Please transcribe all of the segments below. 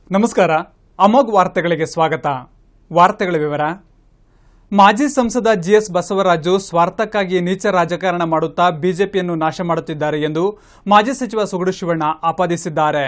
ನಮಸ್ಕಾರ ಅಮೋಘ್ ವಾರ್ತೆಗಳಿಗೆ ಸ್ವಾಗತ ವಾರ್ತೆಗಳ ವಿವರ ಮಾಜಿ ಸಂಸದ ಜಿಎಸ್ ಬಸವರಾಜು ಸ್ವಾರ್ಥಕ್ಕಾಗಿ ನೀಚ ರಾಜಕಾರಣ ಮಾಡುತ್ತಾ ಬಿಜೆಪಿಯನ್ನು ನಾಶ ಮಾಡುತ್ತಿದ್ದಾರೆ ಎಂದು ಮಾಜಿ ಸಚಿವ ಸುಗಡು ಶಿವಣ್ಣ ಆಪಾದಿಸಿದ್ದಾರೆ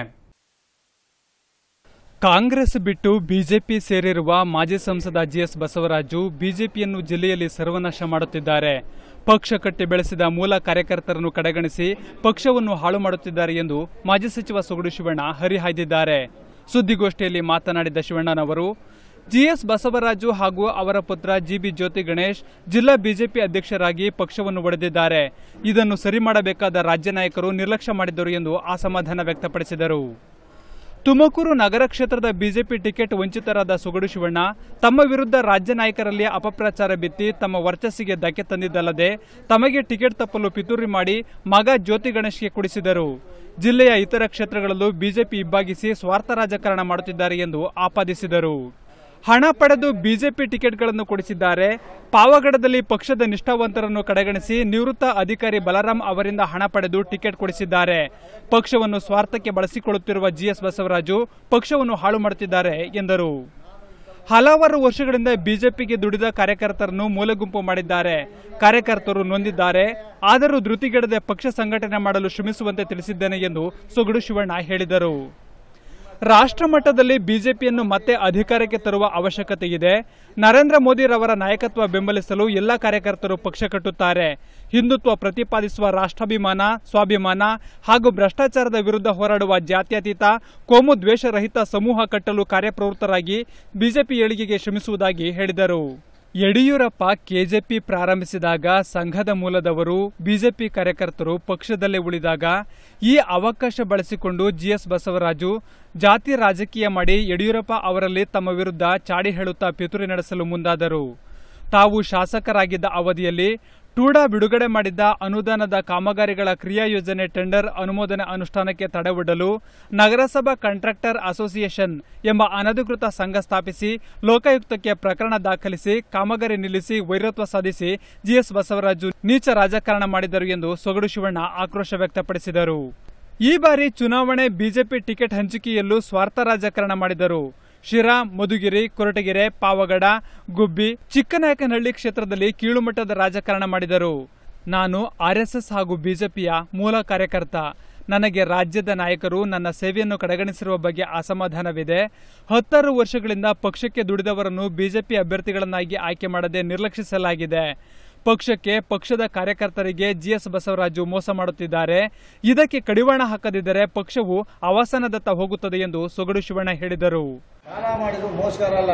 ಕಾಂಗ್ರೆಸ್ ಬಿಟ್ಟು ಬಿಜೆಪಿ ಸೇರಿರುವ ಮಾಜಿ ಸಂಸದ ಜಿಎಸ್ ಬಸವರಾಜು ಬಿಜೆಪಿಯನ್ನು ಜಿಲ್ಲೆಯಲ್ಲಿ ಸರ್ವನಾಶ ಮಾಡುತ್ತಿದ್ದಾರೆ ಪಕ್ಷ ಕಟ್ಟಿ ಬೆಳೆಸಿದ ಮೂಲ ಕಾರ್ಯಕರ್ತರನ್ನು ಕಡೆಗಣಿಸಿ ಪಕ್ಷವನ್ನು ಹಾಳು ಮಾಡುತ್ತಿದ್ದಾರೆ ಎಂದು ಮಾಜಿ ಸಚಿವ ಸೊಗಡು ಶಿವಣ್ಣ ಹರಿಹಾಯ್ದಿದ್ದಾರೆ ಸುದ್ದಿಗೋಷ್ಠಿಯಲ್ಲಿ ಮಾತನಾಡಿದ ಶಿವಣ್ಣನವರು ಜಿಎಸ್ ಬಸವರಾಜು ಹಾಗೂ ಅವರ ಪುತ್ರ ಜಿಬಿ ಜ್ಯೋತಿ ಗಣೇಶ್ ಜಿಲ್ಲಾ ಬಿಜೆಪಿ ಅಧ್ಯಕ್ಷರಾಗಿ ಪಕ್ಷವನ್ನು ಒಡೆದಿದ್ದಾರೆ ಇದನ್ನು ಸರಿ ಮಾಡಬೇಕಾದ ರಾಜ್ಯ ನಾಯಕರು ನಿರ್ಲಕ್ಷ್ಯ ಮಾಡಿದ್ದರು ಎಂದು ಅಸಮಾಧಾನ ವ್ಯಕ್ತಪಡಿಸಿದರು ತುಮಕೂರು ನಗರ ಕ್ಷೇತ್ರದ ಬಿಜೆಪಿ ಟಿಕೆಟ್ ವಂಚಿತರಾದ ಸುಗಡು ಶಿವಣ್ಣ ತಮ್ಮ ವಿರುದ್ಧ ರಾಜ್ಯ ನಾಯಕರಲ್ಲಿ ಅಪಪ್ರಚಾರ ಬಿತ್ತಿ ತಮ್ಮ ವರ್ಚಸ್ಸಿಗೆ ಧಕ್ಕೆ ತಂದಿದ್ದಲ್ಲದೆ ತಮಗೆ ಟಿಕೆಟ್ ತಪ್ಪಲು ಪಿತೂರಿ ಮಾಡಿ ಮಗ ಜ್ಯೋತಿ ಗಣೇಶ್ಗೆ ಕೊಡಿಸಿದರು ಜಿಲ್ಲೆಯ ಇತರ ಕ್ಷೇತ್ರಗಳಲ್ಲೂ ಬಿಜೆಪಿ ಇಬ್ಬಾಗಿಸಿ ಸ್ವಾರ್ಥ ರಾಜಕಾರಣ ಮಾಡುತ್ತಿದ್ದಾರೆ ಎಂದು ಆಪಾದಿಸಿದರು ಹಣ ಪಡೆದು ಬಿಜೆಪಿ ಟಿಕೆಟ್ಗಳನ್ನು ಕೊಡಿಸಿದ್ದಾರೆ ಪಾವಗಡದಲ್ಲಿ ಪಕ್ಷದ ನಿಷ್ಠಾವಂತರನ್ನು ಕಡೆಗಣಿಸಿ ನಿವೃತ್ತ ಅಧಿಕಾರಿ ಬಲರಾಂ ಅವರಿಂದ ಹಣ ಪಡೆದು ಟಿಕೆಟ್ ಕೊಡಿಸಿದ್ದಾರೆ ಪಕ್ಷವನ್ನು ಸ್ವಾರ್ಥಕ್ಕೆ ಬಳಸಿಕೊಳ್ಳುತ್ತಿರುವ ಜಿಎಸ್ ಬಸವರಾಜು ಪಕ್ಷವನ್ನು ಹಾಳು ಮಾಡುತ್ತಿದ್ದಾರೆ ಎಂದರು ಹಲವಾರು ವರ್ಷಗಳಿಂದ ಬಿಜೆಪಿಗೆ ದುಡಿದ ಕಾರ್ಯಕರ್ತರನ್ನು ಮೂಲೆಗುಂಪು ಮಾಡಿದ್ದಾರೆ ಕಾರ್ಯಕರ್ತರು ನೊಂದಿದ್ದಾರೆ ಆದರೂ ಧೃತಿಗೆಡದೆ ಪಕ್ಷ ಸಂಘಟನೆ ಮಾಡಲು ಶ್ರಮಿಸುವಂತೆ ತಿಳಿಸಿದ್ದೇನೆ ಎಂದು ಸೊಗಡು ಶಿವಣ್ಣ ಹೇಳಿದರು ರಾಷ್ಟ್ರ ಮಟ್ಟದಲ್ಲಿ ಬಿಜೆಪಿಯನ್ನು ಮತ್ತೆ ಅಧಿಕಾರಕ್ಕೆ ತರುವ ಅವಶ್ಯಕತೆ ಇದೆ ನರೇಂದ್ರ ಮೋದಿರವರ ನಾಯಕತ್ವ ಬೆಂಬಲಿಸಲು ಎಲ್ಲ ಕಾರ್ಯಕರ್ತರು ಪಕ್ಷ ಕಟ್ಟುತ್ತಾರೆ ಹಿಂದುತ್ವ ಪ್ರತಿಪಾದಿಸುವ ರಾಷ್ಟ್ರಾಭಿಮಾನ ಸ್ವಾಭಿಮಾನ ಹಾಗೂ ಭ್ರಷ್ಟಾಚಾರದ ವಿರುದ್ಧ ಹೋರಾಡುವ ಜಾತ್ಯತೀತ ಕೋಮು ದ್ವೇಷರಹಿತ ಸಮೂಹ ಕಟ್ಟಲು ಕಾರ್ಯಪ್ರವೃತ್ತರಾಗಿ ಬಿಜೆಪಿ ಏಳಿಗೆಗೆ ಶ್ರಮಿಸುವುದಾಗಿ ಹೇಳಿದರು ಯಡಿಯೂರಪ್ಪ ಕೆಜೆಪಿ ಪ್ರಾರಂಭಿಸಿದಾಗ ಸಂಘದ ಮೂಲದವರು ಬಿಜೆಪಿ ಕಾರ್ಯಕರ್ತರು ಪಕ್ಷದಲ್ಲೇ ಉಳಿದಾಗ ಈ ಅವಕಾಶ ಬಳಸಿಕೊಂಡು ಜಿಎಸ್ ಬಸವರಾಜು ಜಾತಿ ರಾಜಕೀಯ ಮಾಡಿ ಯಡಿಯೂರಪ್ಪ ಅವರಲ್ಲಿ ತಮ್ಮ ವಿರುದ್ಧ ಚಾಡಿ ಹೇಳುತ್ತಾ ಪಿತೂರಿ ನಡೆಸಲು ಮುಂದಾದರು ತಾವು ಶಾಸಕರಾಗಿದ್ದ ಅವಧಿಯಲ್ಲಿ ಟೂಡಾ ಬಿಡುಗಡೆ ಮಾಡಿದ್ದ ಅನುದಾನದ ಕಾಮಗಾರಿಗಳ ಕ್ರಿಯಾ ಯೋಜನೆ ಟೆಂಡರ್ ಅನುಮೋದನೆ ಅನುಷ್ಠಾನಕ್ಕೆ ತಡೆವೊಡ್ಡಲು ನಗರಸಭಾ ಕಾಂಟ್ರಾಕ್ಟರ್ ಅಸೋಸಿಯೇಷನ್ ಎಂಬ ಅನಧಿಕೃತ ಸಂಘ ಸ್ಥಾಪಿಸಿ ಲೋಕಾಯುಕ್ತಕ್ಕೆ ಪ್ರಕರಣ ದಾಖಲಿಸಿ ಕಾಮಗಾರಿ ನಿಲ್ಲಿಸಿ ವೈರತ್ವ ಸಾಧಿಸಿ ಜಿಎಸ್ ಬಸವರಾಜು ನೀಚ ರಾಜಕಾರಣ ಮಾಡಿದರು ಎಂದು ಸೊಗಡು ಶಿವಣ್ಣ ಆಕ್ರೋಶ ವ್ಯಕ್ತಪಡಿಸಿದರು ಈ ಬಾರಿ ಚುನಾವಣೆ ಬಿಜೆಪಿ ಟಿಕೆಟ್ ಹಂಚಿಕೆಯಲ್ಲೂ ಸ್ವಾರ್ಥ ರಾಜಕಾರಣ ಮಾಡಿದರು ಶಿರಾ ಮಧುಗಿರಿ ಕೊರಟಗೆರೆ ಪಾವಗಡ ಗುಬ್ಬಿ ಚಿಕ್ಕನಾಯಕನಹಳ್ಳಿ ಕ್ಷೇತ್ರದಲ್ಲಿ ಕೀಳುಮಟ್ಟದ ರಾಜಕಾರಣ ಮಾಡಿದರು ನಾನು ಆರ್ಎಸ್ಎಸ್ ಹಾಗೂ ಬಿಜೆಪಿಯ ಮೂಲ ಕಾರ್ಯಕರ್ತ ನನಗೆ ರಾಜ್ಯದ ನಾಯಕರು ನನ್ನ ಸೇವೆಯನ್ನು ಕಡೆಗಣಿಸಿರುವ ಬಗ್ಗೆ ಅಸಮಾಧಾನವಿದೆ ಹತ್ತಾರು ವರ್ಷಗಳಿಂದ ಪಕ್ಷಕ್ಕೆ ದುಡಿದವರನ್ನು ಬಿಜೆಪಿ ಅಭ್ಯರ್ಥಿಗಳನ್ನಾಗಿ ಆಯ್ಕೆ ಮಾಡದೆ ನಿರ್ಲಕ್ಷಿಸಲಾಗಿದೆ ಪಕ್ಷಕ್ಕೆ ಪಕ್ಷದ ಕಾರ್ಯಕರ್ತರಿಗೆ ಜಿಎಸ್ ಬಸವರಾಜು ಮೋಸ ಮಾಡುತ್ತಿದ್ದಾರೆ ಇದಕ್ಕೆ ಕಡಿವಾಣ ಹಾಕದಿದ್ದರೆ ಪಕ್ಷವು ಅವಸಾನದತ್ತ ಹೋಗುತ್ತದೆ ಎಂದು ಸೊಗಡು ಶಿವಣ್ಣ ಹೇಳಿದರು ಸಾಲ ಮಾಡಿದ್ರು ಮೋಸಗಾರ ಅಲ್ಲ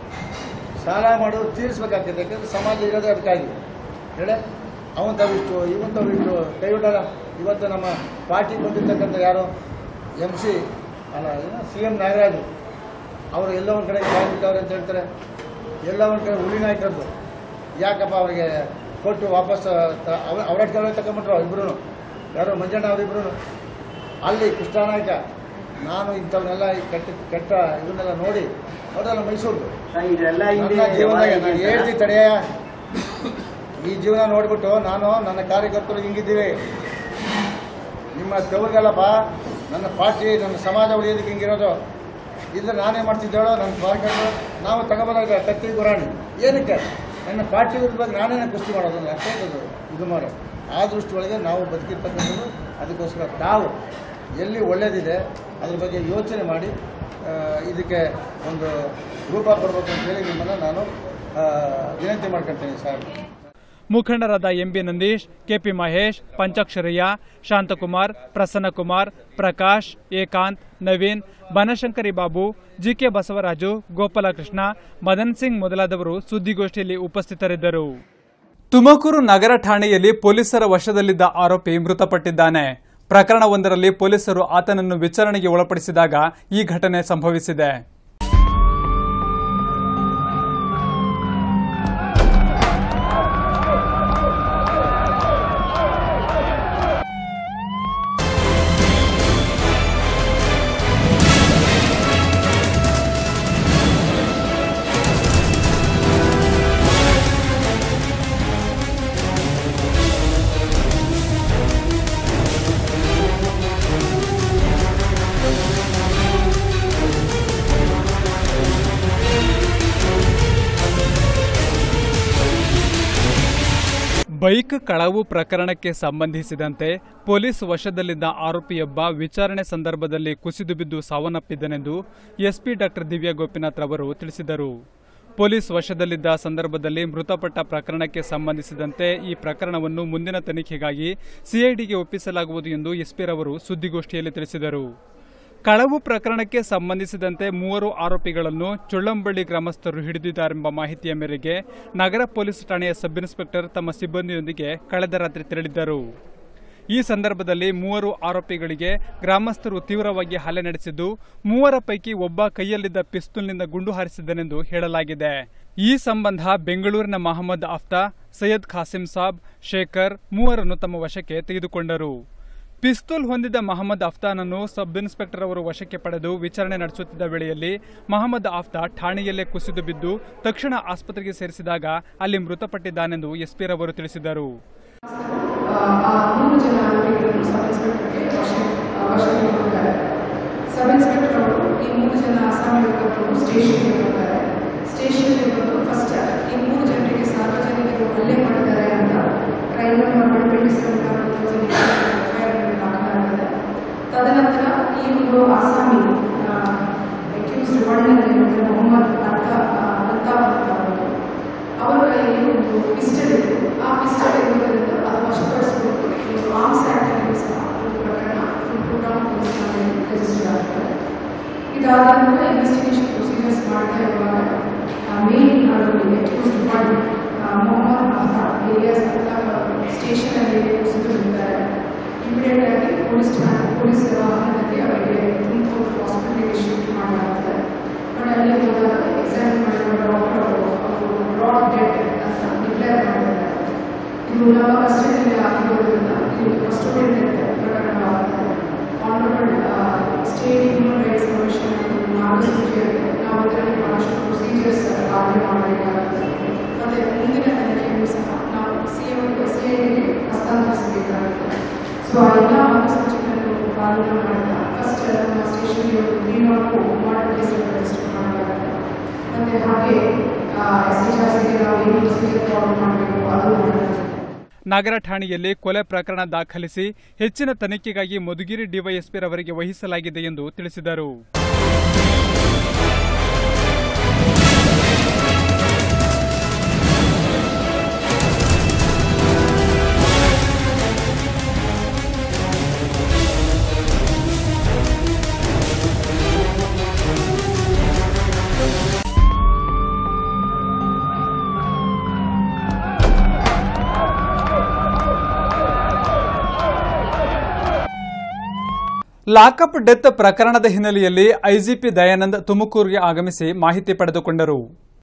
ಸಾಲ ಮಾಡೋದು ತೀರಿಸ್ಬೇಕಾಗ್ತದೆ ಯಾಕಂದ್ರೆ ಸಮಾಜ ಇರೋದೇ ಅದಕ್ಕಾಗಿ ಹೇಳೆ ಅವನ್ ತವಿಷ್ಟು ಇವನ್ ತವಿಷ್ಟು ಕೈ ಬಿಡಲ್ಲ ಇವತ್ತು ನಮ್ಮ ಪಾರ್ಟಿ ಬಂದಿರ್ತಕ್ಕಂಥ ಯಾರು ಎಮ್ ಸಿ ಅಲ್ಲ ಏನು ಸಿ ಎಂ ನಾಗರಾಜು ಅವರು ಎಲ್ಲ ಒಂದು ಕಡೆ ಬಿಟ್ಟವ್ರೆ ಅಂತ ಹೇಳ್ತಾರೆ ಎಲ್ಲ ಒಂದು ಕಡೆ ಹುಳಿ ನಾಯಕರದು ಯಾಕಪ್ಪ ಅವರಿಗೆ ಕೊಟ್ಟು ವಾಪಸ್ ಅವ್ರ ಕೆಳಗೆ ತಗೊಂಬಿಟ್ರು ಇಬ್ರು ಯಾರು ಮಂಜಣ್ಣ ಅವರಿಬ್ರು ಅಲ್ಲಿ ಕೃಷ್ಣನಾಯಕ ನಾನು ಇಂಥವನ್ನೆಲ್ಲ ಈ ಕೆಟ್ಟ ಕೆಟ್ಟ ಇವನ್ನೆಲ್ಲ ನೋಡಿ ನೋಡಲ್ಲ ಮೈಸೂರು ಇದೆಲ್ಲ ನನ್ನ ಜೀವನದಾಗ ನಾನು ಹೇಳ್ತೀನಿ ತಡೆಯ ಈ ಜೀವನ ನೋಡ್ಬಿಟ್ಟು ನಾನು ನನ್ನ ಕಾರ್ಯಕರ್ತರು ಹಿಂಗಿದ್ದೀವಿ ನಿಮ್ಮ ದೇವ್ರಿಗಲ್ಲಪ್ಪ ನನ್ನ ಪಾರ್ಟಿ ನನ್ನ ಸಮಾಜ ಉಳಿಯೋದಕ್ಕೆ ಹಿಂಗಿರೋದು ಇಲ್ಲ ನಾನೇ ಮಾಡ್ತಿದ್ದೇಳೋ ನನ್ನ ಕಾರ್ಯಕರ್ತರು ನಾವು ತಗೊಬೋದಾಗ ಕತ್ತಿ ಗುರಾಣಿ ಏನಕ್ಕೆ ನನ್ನ ಪಾರ್ಟಿ ವಿರುದ್ಧವಾಗಿ ನಾನೇ ಕುಸ್ತಿ ಮಾಡೋದು ನನ್ನ ಅಷ್ಟೇ ಇದು ಇದು ಮಾಡೋ ಆ ದೃಷ್ಟಿ ಒಳಗೆ ನಾವು ಬದುಕಿರ್ತಕ್ಕಂಥದ್ದು ಅದಕ್ಕೋಸ್ಕರ ತಾವು ಎಲ್ಲಿ ಒಳ್ಳೇದಿದೆ ಅದ್ರ ಬಗ್ಗೆ ಯೋಚನೆ ಮಾಡಿ ಆ, ಇದಕ್ಕೆ ಒಂದು ರೂಪ ಕೊಡಬೇಕು ಅಂತ ಹೇಳಿ ನಿಮ್ಮನ್ನು ನಾನು ಆ, ವಿನಂತಿ ಮಾಡ್ಕೊಳ್ತೇನೆ ಸರ್ ಮುಖಂಡರಾದ MB Nandish KP Mahesh Panchaksharayya Shanthakumar Prasannakumar Prakash Ekanth Naveen Banashankari Babu GK Basavaraju Gopalakrishna Madan Singh ಮೊದಲಾದವರು ಸುದ್ದಿಗೋಷ್ಠಿಯಲ್ಲಿ ಉಪಸ್ಥಿತರಿದ್ದರು ತುಮಕೂರು ನಗರ ಠಾಣೆಯಲ್ಲಿ ಪೊಲೀಸರ ವಶದಲ್ಲಿದ್ದ ಆರೋಪಿ ಮೃತಪಟ್ಟಿದ್ದಾನೆ ಪ್ರಕರಣವೊಂದರಲ್ಲಿ ಪೊಲೀಸರು ಆತನನ್ನು ವಿಚಾರಣೆಗೆ ಒಳಪಡಿಸಿದಾಗ ಈ ಘಟನೆ ಸಂಭವಿಸಿದೆ ಬೈಕ್ ಕಳವು ಪ್ರಕರಣಕ್ಕೆ ಸಂಬಂಧಿಸಿದಂತೆ ಪೊಲೀಸ್ ವಶದಲ್ಲಿದ್ದ ಆರೋಪಿಯೊಬ್ಬ ವಿಚಾರಣೆ ಸಂದರ್ಭದಲ್ಲಿ ಕುಸಿದು ಬಿದ್ದು ಸಾವನ್ನಪ್ಪಿದ್ದನೆಂದು ಎಸ್ಪಿ ಡಾಕ್ಟರ್ ದಿವ್ಯಾ ಗೋಪಿನಾಥ್ ರವರು ತಿಳಿಸಿದರು ಪೊಲೀಸ್ ವಶದಲ್ಲಿದ್ದ ಸಂದರ್ಭದಲ್ಲಿ ಮೃತಪಟ್ಟ ಪ್ರಕರಣಕ್ಕೆ ಸಂಬಂಧಿಸಿದಂತೆ ಈ ಪ್ರಕರಣವನ್ನು ಮುಂದಿನ ತನಿಖೆಗಾಗಿ ಸಿಐಡಿಗೆ ಒಪ್ಪಿಸಲಾಗುವುದು ಎಂದು ಎಸ್ಪಿ ರವರು ಸುದ್ದಿಗೋಷ್ಠಿಯಲ್ಲಿ ತಿಳಿಸಿದರು ಕಳವು ಪ್ರಕರಣಕ್ಕೆ ಸಂಬಂಧಿಸಿದಂತೆ ಮೂವರು ಆರೋಪಿಗಳನ್ನು ಚುಳ್ಳಂಬಳ್ಳಿ ಗ್ರಾಮಸ್ಥರು ಹಿಡಿದಿದ್ದಾರೆಂಬ ಮಾಹಿತಿಯ ಮೇರೆಗೆ ನಗರ ಪೊಲೀಸ್ ಠಾಣೆಯ ಸಬ್ ಇನ್ಸ್ಪೆಕ್ಟರ್ ತಮ್ಮ ಸಿಬ್ಬಂದಿಯೊಂದಿಗೆ ಕಳೆದ ರಾತ್ರಿ ತೆರಳಿದ್ದರು ಈ ಸಂದರ್ಭದಲ್ಲಿ ಮೂವರು ಆರೋಪಿಗಳಿಗೆ ಗ್ರಾಮಸ್ಥರು ತೀವ್ರವಾಗಿ ಹಲ್ಲೆ ನಡೆಸಿದ್ದು ಮೂವರ ಪೈಕಿ ಒಬ್ಬ ಕೈಯಲ್ಲಿದ್ದ ಪಿಸ್ತೂಲ್ನಿಂದ ಗುಂಡು ಹಾರಿಸಿದ್ದನೆಂದು ಹೇಳಲಾಗಿದೆ ಈ ಸಂಬಂಧ ಬೆಂಗಳೂರಿನ ಮಹಮ್ಮದ್ ಅಫ್ತಾ ಸೈಯದ್ ಖಾಸಿಂ ಸಾಬ್ ಶೇಖರ್ ಮೂವರನ್ನು ತಮ್ಮ ವಶಕ್ಕೆ ತೆಗೆದುಕೊಂಡರು ಪಿಸ್ತೂಲ್ ಹೊಂದಿದ್ದ ಮಹಮ್ಮದ್ ಅಫ್ತಾನನ್ನು ಸಬ್ ಇನ್ಸ್ಪೆಕ್ಟರ್ ಅವರು ವಶಕ್ಕೆ ಪಡೆದು ವಿಚಾರಣೆ ನಡೆಸುತ್ತಿದ್ದ ವೇಳೆಯಲ್ಲಿ ಮಹಮ್ಮದ್ ಅಫ್ತಾ ಠಾಣೆಯಲ್ಲೇ ಕುಸಿದು ಬಿದ್ದು ತಕ್ಷಣ ಆಸ್ಪತ್ರೆಗೆ ಸೇರಿಸಿದಾಗ ಅಲ್ಲಿ ಮೃತಪಟ್ಟಿದ್ದಾನೆಂದು ಎಸ್ಪಿ ರವರು ತಿಳಿಸಿದರು ಆ ಮೂರು ಜನ ಆರೋಪಿಗಳನ್ನು ಸಬ್ ಇನ್ಸ್ಪೆಕ್ಟರ್ಗೆ ವಶ ವಶಕ್ಕೆ ಕೊಡ್ತಾರೆ ಸಬ್ ಇನ್ಸ್ಪೆಕ್ಟರ್ ಅವರು ಈ ಮೂರು ಜನ ಅಸಾಮಿಗಳನ್ನು ಸ್ಟೇಷನ್ಗೆ ಬರ್ತಾರೆ ಸ್ಟೇಷನ್ಗೆ ಬಂದು ಫಸ್ಟ್ ಈ ಮೂರು ಜನರಿಗೆ ಸಾರ್ವಜನಿಕರು ಹಲ್ಲೆ ಮಾಡಿದ್ದಾರೆ ಅಂತ ಕ್ರೈಮ್ ನಂಬರ್ ಟ್ವೆಂಟಿ ಸೆವೆನ್ ದಾಖಲಾಗಿದೆ ತದನಂತರ ಈ ಒಂದು ಆಸಾಮಿ ಅಕ್ಯೂಸ್ಡ್ ವರ್ಣನೆ ಮೊಹಮ್ಮದ್ ಅಂತ ಅಂತ ಅವರ ಕೈಯಲ್ಲಿ ಒಂದು ಪಿಸ್ಟಲ್ ಇತ್ತು ಆ ಪಿಸ್ಟಲ್ ಇರುವುದರಿಂದ ಅದು ವಶಪಡಿಸಿಕೊಂಡು ಒಂದು ಆರ್ಮ್ಸ್ ಆ್ಯಕ್ಟ್ ಸಹ ಒಂದು ಪ್ರಕರಣ ತುಮಕೂರು ಪೊಲೀಸ್ ಠಾಣೆಯಲ್ಲಿ ರಿಜಿಸ್ಟರ್ ಆಗ್ತದೆ ಇದಾದ ನಂತರ ಇನ್ವೆಸ್ಟಿಗೇಷನ್ ಪ್ರೊಸೀಜರ್ಸ್ ಮಾಡ್ತಾ ಇರುವಾಗ ಮೇನ್ ಆರೋಪಿ ಅಕ್ಯೂಸ್ಡ್ ಒನ್ ಮೊಹಮ್ಮದ್ ಅಹ್ತಾ ಏರಿಯಾಸ್ ಅಂತ ಸ್ಟೇಷನಲ್ಲಿ ಕುಸಿದು ಬಿದ್ದಾರೆ ಇಮಿಡಿಯೇಟ್ ಆಗಿ ಪೊಲೀಸ್ ಠಾಣೆ ಪೊಲೀಸ್ ವಾಹನದಲ್ಲಿ ಅವರಿಗೆ ತುಮಕೂರು ಹಾಸ್ಪಿಟಲ್ಗೆ ಶಿಫ್ಟ್ ಮಾಡಲಾಗ್ತದೆ ಬಟ್ ಅಲ್ಲಿ ಹೋದಾಗ ಎಕ್ಸಾಮಿನ್ ಮಾಡಿರುವ ಡಾಕ್ಟರ್ ಅವರು ಅವರು ರಾಡ್ ಡೆಡ್ ಅಂತ ಡಿಕ್ಲೇರ್ ಮಾಡಿದ್ದಾರೆ ಇದು ನಮ್ಮ ಕಸ್ಟಡಿಯಲ್ಲಿ ಆಗಿರೋದ್ರಿಂದ ಇದು ಕಸ್ಟೋಡಿಯಲ್ ಪ್ರಕರಣವಾಗಿದೆ honourable state human rights commission ಮಾರ್ಗಸೂಚಿಯಲ್ಲಿ ನಾವು ಇದರಲ್ಲಿ ಬಹಳಷ್ಟು ಪ್ರೊಸೀಜರ್ಸ್ ಪಾಲನೆ ಮಾಡಬೇಕಾಗುತ್ತೆ ಮತ್ತು ಮುಂದಿನ ತನಿಖೆಯನ್ನು ಸಹ ನಾವು ಸಿ ಎಂ ಸಿ ಐಗೆ ಹಸ್ತಾಂತರಿಸಬೇಕಾಗುತ್ತೆ ಸೊ ಆ ಎಲ್ಲ ಮಾರ್ಗಸೂಚಿಗಳನ್ನು ಪಾಲನೆ ಮಾಡ್ತಾ ಫಸ್ಟ್ ನಮ್ಮ ಸ್ಟೇಷನ್ಗೆ ಒಂದು ಗ್ರೀನ್ ಹಾಗೂ ಮಾಡಲ್ ಕೇಸ್ ರಿಜಿಸ್ಟರ್ ಮಾಡಲಾಗುತ್ತೆ ಮತ್ತು ಹಾಗೆ ಎಸ್ ಎಚ್ ಆರ್ ಸಿಗೆ ನಾವು ಏನು ಪ್ರೊಸೀಜರ್ ಫಾಲೋ ಮಾಡಬೇಕು ಅದು ಮಾಡಲಾಗುತ್ತೆ ನಗರ ಠಾಣೆಯಲ್ಲಿ ಕೊಲೆ ಪ್ರಕರಣ ದಾಖಲಿಸಿ ಹೆಚ್ಚಿನ ತನಿಖೆಗಾಗಿ ಮಧುಗಿರಿ ಡಿವೈಎಸ್ಪಿ ರವರಿಗೆ ವಹಿಸಲಾಗಿದೆ ಎಂದು ತಿಳಿಸಿದರು ಲಾಕಪ್ ಡೆತ್ ಪ್ರಕರಣದ ಹಿನ್ನೆಲೆಯಲ್ಲಿ ಐಜಿಪಿ ದಯಾನಂದ್ ತುಮಕೂರಿಗೆ ಆಗಮಿಸಿ ಮಾಹಿತಿ ಪಡೆದುಕೊಂಡರು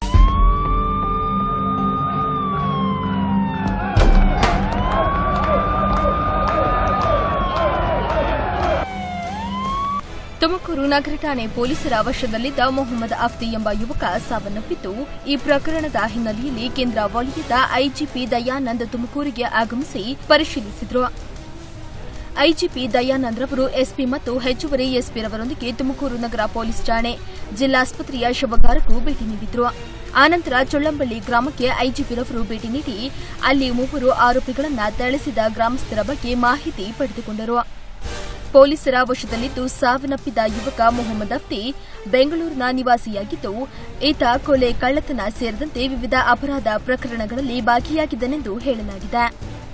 ತುಮಕೂರು ನಗರ ಠಾಣೆ ಪೊಲೀಸರ ವಶದಲ್ಲಿದ್ದ ಮೊಹಮ್ಮದ್ ಅಫ್ತಿ ಎಂಬ ಯುವಕ ಸಾವನ್ನಪ್ಪಿದ್ದು ಈ ಪ್ರಕರಣದ ಹಿನ್ನೆಲೆಯಲ್ಲಿ ಕೇಂದ್ರ ವಲಯದ ಐಜಿಪಿ ದಯಾನಂದ್ ತುಮಕೂರಿಗೆ ಆಗಮಿಸಿ ಪರಿಶೀಲಿಸಿದರು ಐಜಿಪಿ ದಯಾನಂದ್ ರವರು ಎಸ್ಪಿ ಮತ್ತು ಹೆಚ್ಚುವರಿ ಎಸ್ಪಿ ರವರೊಂದಿಗೆ ತುಮಕೂರು ನಗರ ಪೊಲೀಸ್ ಠಾಣೆ ಜಿಲ್ಲಾಸ್ಪತ್ರೆಯ ಶವಗಾರಕ್ಕೂ ಭೇಟಿ ನೀಡಿದ್ರು ಆನಂತರ ಚೊಳ್ಳಂಬಳ್ಳಿ ಗ್ರಾಮಕ್ಕೆ ಐಜಿಪಿ ರವರು ಭೇಟಿ ನೀಡಿ ಅಲ್ಲಿ ಮೂವರು ಆರೋಪಿಗಳನ್ನ ಥಳಿಸಿದ ಗ್ರಾಮಸ್ಥರ ಬಗ್ಗೆ ಮಾಹಿತಿ ಪಡೆದುಕೊಂಡರು ಪೊಲೀಸರ ವಶದಲ್ಲಿದ್ದು ಸಾವನ್ನಪ್ಪಿದ ಯುವಕ ಮೊಹಮ್ಮದ್ ಅಫ್ತಿ ಬೆಂಗಳೂರಿನ ನಿವಾಸಿಯಾಗಿದ್ದು ಈತ ಕೊಲೆ ಕಳ್ಳತನ ಸೇರಿದಂತೆ ವಿವಿಧ ಅಪರಾಧ ಪ್ರಕರಣಗಳಲ್ಲಿ ಭಾಗಿಯಾಗಿದ್ದನೆಂದು ಹೇಳಲಾಗಿದೆ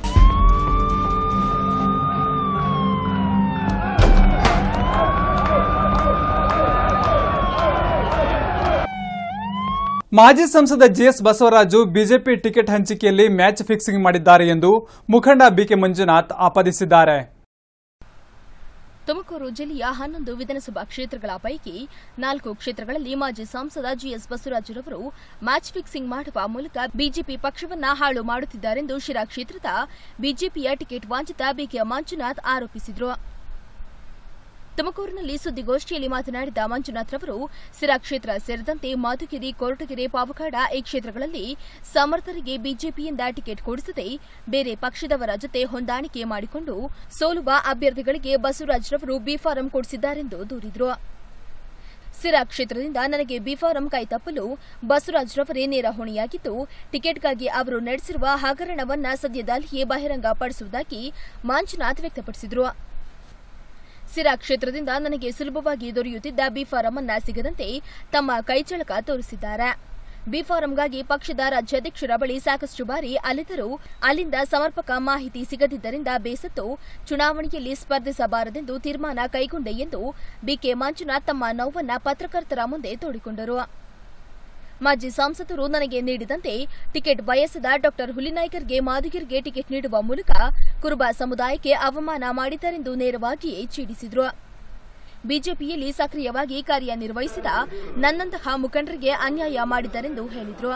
ಮಾಜಿ ಸಂಸದ ಜಿಎಸ್ ಬಸವರಾಜು ಬಿಜೆಪಿ ಟಿಕೆಟ್ ಹಂಚಿಕೆಯಲ್ಲಿ ಮ್ಯಾಚ್ ಫಿಕ್ಸಿಂಗ್ ಮಾಡಿದ್ದಾರೆ ಎಂದು ಮುಖಂಡ ಬಿಕೆ ಮಂಜುನಾಥ್ ಆಪಾದಿಸಿದ್ದಾರೆ ತುಮಕೂರು ಜಿಲ್ಲೆಯ ಹನ್ನೊಂದು ವಿಧಾನಸಭಾ ಕ್ಷೇತ್ರಗಳ ಪೈಕಿ ನಾಲ್ಕು ಕ್ಷೇತ್ರಗಳಲ್ಲಿ ಮಾಜಿ ಸಂಸದ ಜಿಎಸ್ ಬಸವರಾಜರವರು ಮ್ಯಾಚ್ ಫಿಕ್ಸಿಂಗ್ ಮಾಡುವ ಮೂಲಕ ಬಿಜೆಪಿ ಪಕ್ಷವನ್ನ ಹಾಳು ಮಾಡುತ್ತಿದ್ದಾರೆಂದು ಶಿರಾ ಕ್ಷೇತ್ರದ ಬಿಜೆಪಿಯ ಟಿಕೆಟ್ ವಂಚಿತ ಬಿಕೆ ಮಂಜುನಾಥ್ ಆರೋಪಿಸಿದರು ತುಮಕೂರಿನಲ್ಲಿ ಸುದ್ದಿಗೋಷ್ಠಿಯಲ್ಲಿ ಮಾತನಾಡಿದ ಮಂಜುನಾಥ್ ರವರು ಸಿರಾ ಕ್ಷೇತ್ರ ಸೇರಿದಂತೆ ಮಧುಗಿರಿ ಕೊರಟಗೆರೆ ಪಾವಕಾಡ ಈ ಕ್ಷೇತ್ರಗಳಲ್ಲಿ ಸಮರ್ಥರಿಗೆ ಬಿಜೆಪಿಯಿಂದ ಟಿಕೆಟ್ ಕೊಡಿಸದೆ ಬೇರೆ ಪಕ್ಷದವರ ಜೊತೆ ಹೊಂದಾಣಿಕೆ ಮಾಡಿಕೊಂಡು ಸೋಲುವ ಅಭ್ಯರ್ಥಿಗಳಿಗೆ ಬಸವರಾಜ್ ರವರು ಬಿ ಫಾರಂ ಕೊಡಿಸಿದ್ದಾರೆಂದು ದೂರಿದರು ಸಿರಾ ಕ್ಷೇತ್ರದಿಂದ ನನಗೆ ಬಿಫಾರಂ ಕೈತಪ್ಪಲು ಬಸವರಾಜ್ ರವರೇ ನೇರ ಹೊಣೆಯಾಗಿದ್ದು ಟಿಕೆಟ್ಗಾಗಿ ಅವರು ನಡೆಸಿರುವ ಹಗರಣವನ್ನ ಸದ್ಯದಲ್ಲಿಯೇ ಬಹಿರಂಗಪಡಿಸುವುದಾಗಿ ಮಂಜುನಾಥ್ ವ್ಯಕ್ತಪಡಿಸಿದರು ಸಿರಾ ಕ್ಷೇತ್ರದಿಂದ ನನಗೆ ಸುಲಭವಾಗಿ ದೊರೆಯುತ್ತಿದ್ದ ಬಿಫಾರಂ ಅನ್ನ ಸಿಗದಂತೆ ತಮ್ಮ ಕೈಚಳಕ ತೋರಿಸಿದ್ದಾರೆ ಬಿಫಾರಂಗಾಗಿ ಪಕ್ಷದ ರಾಜ್ಯಾಧ್ಯಕ್ಷರ ಬಳಿ ಸಾಕಷ್ಟು ಬಾರಿ ಅಲೆದರೂ ಅಲ್ಲಿಂದ ಸಮರ್ಪಕ ಮಾಹಿತಿ ಸಿಗದಿದ್ದರಿಂದ ಬೇಸತ್ತು ಚುನಾವಣೆಯಲ್ಲಿ ಸ್ಪರ್ಧಿಸಬಾರದೆಂದು ತೀರ್ಮಾನ ಕೈಗೊಂಡೆ ಎಂದು ಬಿಕೆ ಮಂಜುನಾಥ್ ತಮ್ಮ ನೋವನ್ನ ಪತ್ರಕರ್ತರ ಮುಂದೆ ತೋಡಿಕೊಂಡರು ಮಾಜಿ ಸಂಸದರು ನನಗೆ ನೀಡಿದಂತೆ ಟಿಕೆಟ್ ಬಯಸದ ಡಾಕ್ಟರ್ ಹುಲಿನಾಯ್ಕರ್ಗೆ ಮಾದಿಗಿರ್ಗೆ ಟಿಕೆಟ್ ನೀಡುವ ಮೂಲಕ ಕುರುಬ ಸಮುದಾಯಕ್ಕೆ ಅವಮಾನ ಮಾಡಿದರೆಂದು ನೇರವಾಗಿಯೇ ಛೇಡಿಸಿದರು ಬಿಜೆಪಿಯಲ್ಲಿ ಸಕ್ರಿಯವಾಗಿ ಕಾರ್ಯನಿರ್ವಹಿಸಿದ ನನ್ನಂತಹ ಮುಖಂಡರಿಗೆ ಅನ್ಯಾಯ ಮಾಡಿದರೆಂದು ಹೇಳಿದರು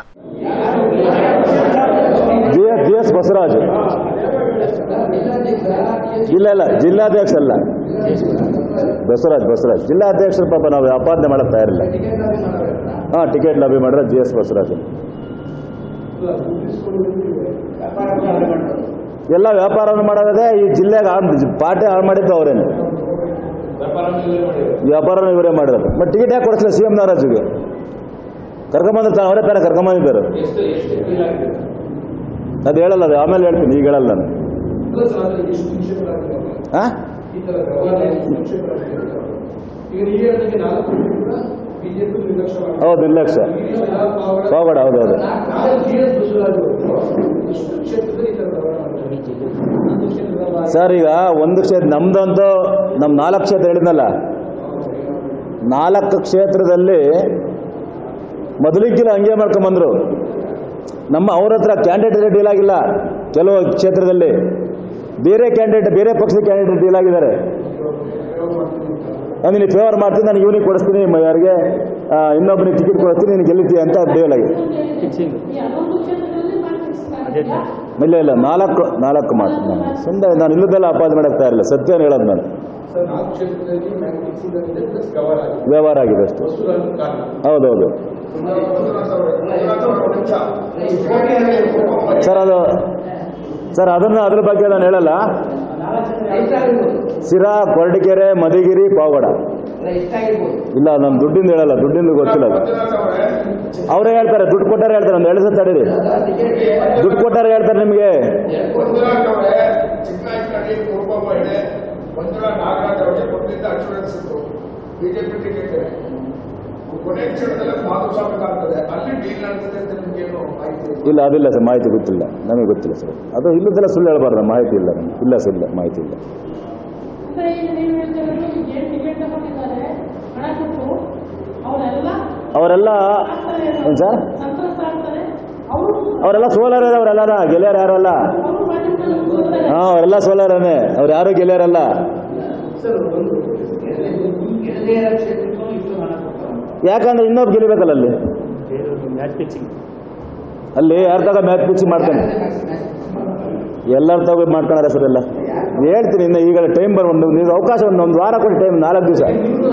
G S G S Basavaraj ಇಲ್ಲ ಇಲ್ಲ ಜಿಲ್ಲಾಧ್ಯಕ್ಷ ಅಲ್ಲ ಬಸವರಾಜ್ ಬಸವರಾಜ್ ಜಿಲ್ಲಾಧ್ಯಕ್ಷರು ಪಾಪ ನಾವು ಅಪಾದನೆ ಮಾಡಕ್ ತಯಾರಿಲ್ಲ ಹಾಂ ಟಿಕೆಟ್ ಲಭ್ಯ ಮಾಡಿದ್ರೆ ಜಿ ಎಸ್ ಬಸವರಾಜ್ ಎಲ್ಲ ವ್ಯಾಪಾರವನ್ನು ಮಾಡೋದೇ ಈ ಜಿಲ್ಲೆಗೆ ಹಾಳ್- ಪಾರ್ಟಿ ಹಾಳು ಮಾಡಿದ್ದು ಅವರೇನು ವ್ಯಾಪಾರ ಇವರೇ ಮಾಡಿದ್ರು ಬಟ್ ಟಿಕೆಟ್ ಯಾಕೆ ಕೊಡಿಸಿಲ್ಲ ಸಿ ಎಂ ನಾರಾಜಿಗೆ ಕರ್ಕೊಂಬಂದ್ರೆ ಅವರೇ ತಾನೇ ಕರ್ಕೊಂಬಂದಿದ್ದಾರೆ ಅದು ಹೇಳಲ್ಲ ಅದು ಆಮೇಲೆ ಹೇಳ್ತೀನಿ ಈಗ ಹೇಳಲ್ಲ ನಾನು ಹಾ ಹೌದು ನಿರ್ಲಕ್ಷ್ಯ ಹೋಗೋಣ ಹೌದು ಹೌದು ಸರ್ ಈಗ ಒಂದು ಕ್ಷೇತ್ರ ನಮ್ದಂತೂ ನಮ್ಮ ನಾಲ್ಕು ಕ್ಷೇತ್ರ ಹೇಳಿದ್ನಲ್ಲ ನಾಲ್ಕು ಕ್ಷೇತ್ರದಲ್ಲಿ ಮೊದಲಿಗಿಲ್ಲ ಹಂಗೆ ಮಾಡ್ಕೊಂಬಂದ್ರು ನಮ್ಮ ಅವ್ರ ಹತ್ರ ಕ್ಯಾಂಡಿಡೇಟ್ ಡೀಲ್ ಆಗಿಲ್ಲ ಕೆಲವು ಕ್ಷೇತ್ರದಲ್ಲಿ ಬೇರೆ ಕ್ಯಾಂಡಿಡೇಟ್ ಬೇರೆ ಪಕ್ಷದ ಕ್ಯಾಂಡಿಡೇಟ್ ಡೀಲ್ ಆಗಿದ್ದಾರೆ ನಾನು ನಿನಗೆ ಫೇವರ್ ಮಾಡ್ತೀನಿ ನಾನು ಇವನಿಗೆ ಕೊಡಿಸ್ತೀನಿ ಮ- ಯಾರಿಗೆ ಆ, ಇನ್ನೊಬ್ಬನಿಗೆ ಟಿಕೆಟ್ ಕೊಡಿಸ್ತೀನಿ ನೀನು ಗೆಲ್ಲಿತೀಯ ಅಂತ ಡೀಲ್ ಆಗಿದೆ ಇಲ್ಲ ಇಲ್ಲ ನಾಲ್ಕು ನಾಲ್ಕು ಮಾತು ನಾನು ಸುಮ್ಮನೆ ನಾನು ಇಲ್ಲದೆಲ್ಲ ಅಪಾದ ಮಾಡಕ್ಕೆ ತಯಾರಿಲ್ಲ ಸತ್ಯನ ಹೇಳೋದು ನಾನು ವ್ಯವಹಾರ ಆಗಿದೆ ಅಷ್ಟೇ ಹೌದೌದು ಸರ್ ಅದು ಸರ್ ಅದನ್ನು ಅದ್ರ ಬಗ್ಗೆ ನಾನು ಹೇಳಲ್ಲ ಸಿರಾ ಕೊರಟಗೆರೆ ಮಧುಗಿರಿ ಪಾವಗಡ ಇಲ್ಲ ನಾನು ದುಡ್ಡಿಂದ ಹೇಳಲ್ಲ ದುಡ್ಡಿಂದ ಗೊತ್ತಿಲ್ಲ ಅದು ಅವರೇ ಹೇಳ್ತಾರೆ ದುಡ್ಡು ಕೊಟ್ಟಾರೆ ಹೇಳ್ತಾರೆ ಒಂದು ಎರಡು ಸತಿ ತಡೀರಿ ದುಡ್ಡು ಕೊಟ್ಟಾರೆ ಹೇಳ್ತಾರೆ ನಿಮಗೆ ಮಂಜುನಾಥ್ ಅವರೇ ಚಿಕ್ಕನಾಯಕನಹಳ್ಳಿ ಕುರುಬ ಮಹಿಳೆ ಮಂಜುನಾಥ್ ನಾಗರಾಜ್ ಅವರಿಗೆ ಕೊಟ್ಟಿದ್ದ ಅಶ್ಯೂರೆನ್ಸ್ ಇತ್ತು ಬಿಜೆಪಿ ಟಿಕೆಟ್ ಕೊನೆ ಕ್ಷಣದಲ್ಲಿ ಮಾತುಸ್ವಾಮಿಗಾಗ್ತದೆ ಅಲ್ಲಿ ಡೀಲ್ ನಡೆದಿದೆ ಅಂತ ನಿಮ್ಗೇನು ಮಾಹಿತಿ ಇದೆ? ಇಲ್ಲ ಅದಿಲ್ಲ ಸರ್ ಮಾಹಿತಿ ಗೊತ್ತಿಲ್ಲ ನಮಗೆ ಗೊತ್ತಿಲ್ಲ ಸರ್ ಅದು ಇಲ್ಲದೆಲ್ಲ ಸುಳ್ಳು ಹೇಳ್ಬಾರ್ದು ಮಾಹಿತಿ ಇಲ್ಲ ನಮ್ಗೆ ಇಲ್ಲ ಸರ್ ಇಲ್ಲ ಮಾಹಿತಿ ಇಲ್ಲ ಅಂದ್ರೆ ಈಗ ನೀವು ಹೇಳ್ತಿರೋದು ಏನ್ ಟಿಕೆಟ್ ತಗೊಂಡಿದ್ದಾರೆ ಹಣ ಕೊಟ್ಟು ಅವರೆಲ್ಲ ಅವರೆಲ್ಲ ಏನು ಸರ್ ಸಂತೋಷ ಆಗ್ತಾರೆ ಅವರು ಅವರೆಲ್ಲ ಸೋಲಾರ ಅವರೆಲ್ಲ ಗೆಳೆಯರು ಯಾರಲ್ಲ ಅವರು ಮಾಡಿದ್ರೆ ಹಾಂ ಅವರೆಲ್ಲ ಸೋಲಾರನೇ ಅವ್ರು ಯಾರು ಗೆಳೆಯರಲ್ಲ ಯಾಕಂದ್ರೆ ಇನ್ನೊಬ್ಬ ಗೆಲ್ಲಬೇಕಲ್ಲ ಅಲ್ಲಿ ಅಲ್ಲಿ ಯಾರ ತಗ ಮ್ಯಾಚ್ ಫಿಕ್ಸಿಂಗ್ ಮಾಡ್ತಾನೆ ಎಲ್ಲರ ತಗೋ ಮಾಡ್ಕೊಳಾರ ಸರ್ ಎಲ್ಲ ಹೇಳ್ತೀನಿ ಇನ್ನು ಈಗ ಟೈಮ್ ಬರ್ ಒಂದು ನೀವು ಅವಕಾಶ ಒಂದು ಒಂದು ವಾರ ಕೊಡಿ ಟೈಮ್ ನಾಲ್ಕು ದಿವಸ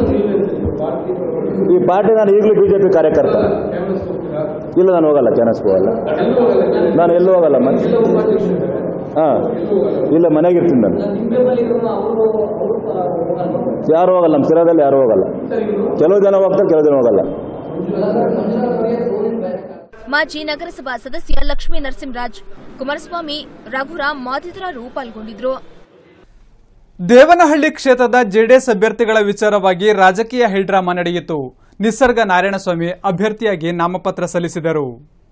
ಈ ಪಾರ್ಟಿ ನಾನು ಈಗಲೂ ಬಿ ಜೆ ಪಿ ಕಾರ್ಯಕರ್ತ ಇಲ್ಲ ನಾನು ಹೋಗಲ್ಲ ಕ್ಯಾನಸ್ಗೆ ಹೋಗಲ್ಲ ನಾನು ಎಲ್ಲೂ ಹೋಗಲ್ಲ ಮತ್ತೆ ಹಾಂ ಇಲ್ಲ ಮನೆಗಿರ್ತೀನಿ ನಾನು ಯಾರು ಹೋಗಲ್ಲ ನಮ್ಮ ಸಿರಾದಲ್ಲಿ ಯಾರು ಹೋಗಲ್ಲ ಕೆಲವು ಜನ ಹೋಗ್ತಾರೆ ಕೆಲವು ಜನ ಹೋಗಲ್ಲ ಮಾಜಿ ನಗರಸಭಾ ಸದಸ್ಯ ಲಕ್ಷ್ಮೀ ನರಸಿಂಹರಾಜ್ ಕುಮಾರಸ್ವಾಮಿ ರಘುರಾಮ್ ಮತ್ತಿತರರು ಪಾಲ್ಗೊಂಡಿದ್ರು ದೇವನಹಳ್ಳಿ ಕ್ಷೇತ್ರದ ಜೆಡಿಎಸ್ ಅಭ್ಯರ್ಥಿಗಳ ವಿಚಾರವಾಗಿ ರಾಜಕೀಯ ಹೈಡ್ರಾಮಾ ನಡೆಯಿತು ನಿಸರ್ಗ ನಾರಾಯಣಸ್ವಾಮಿ ಅಭ್ಯರ್ಥಿಯಾಗಿ ನಾಮಪತ್ರ ಸಲ್ಲಿಸಿದರು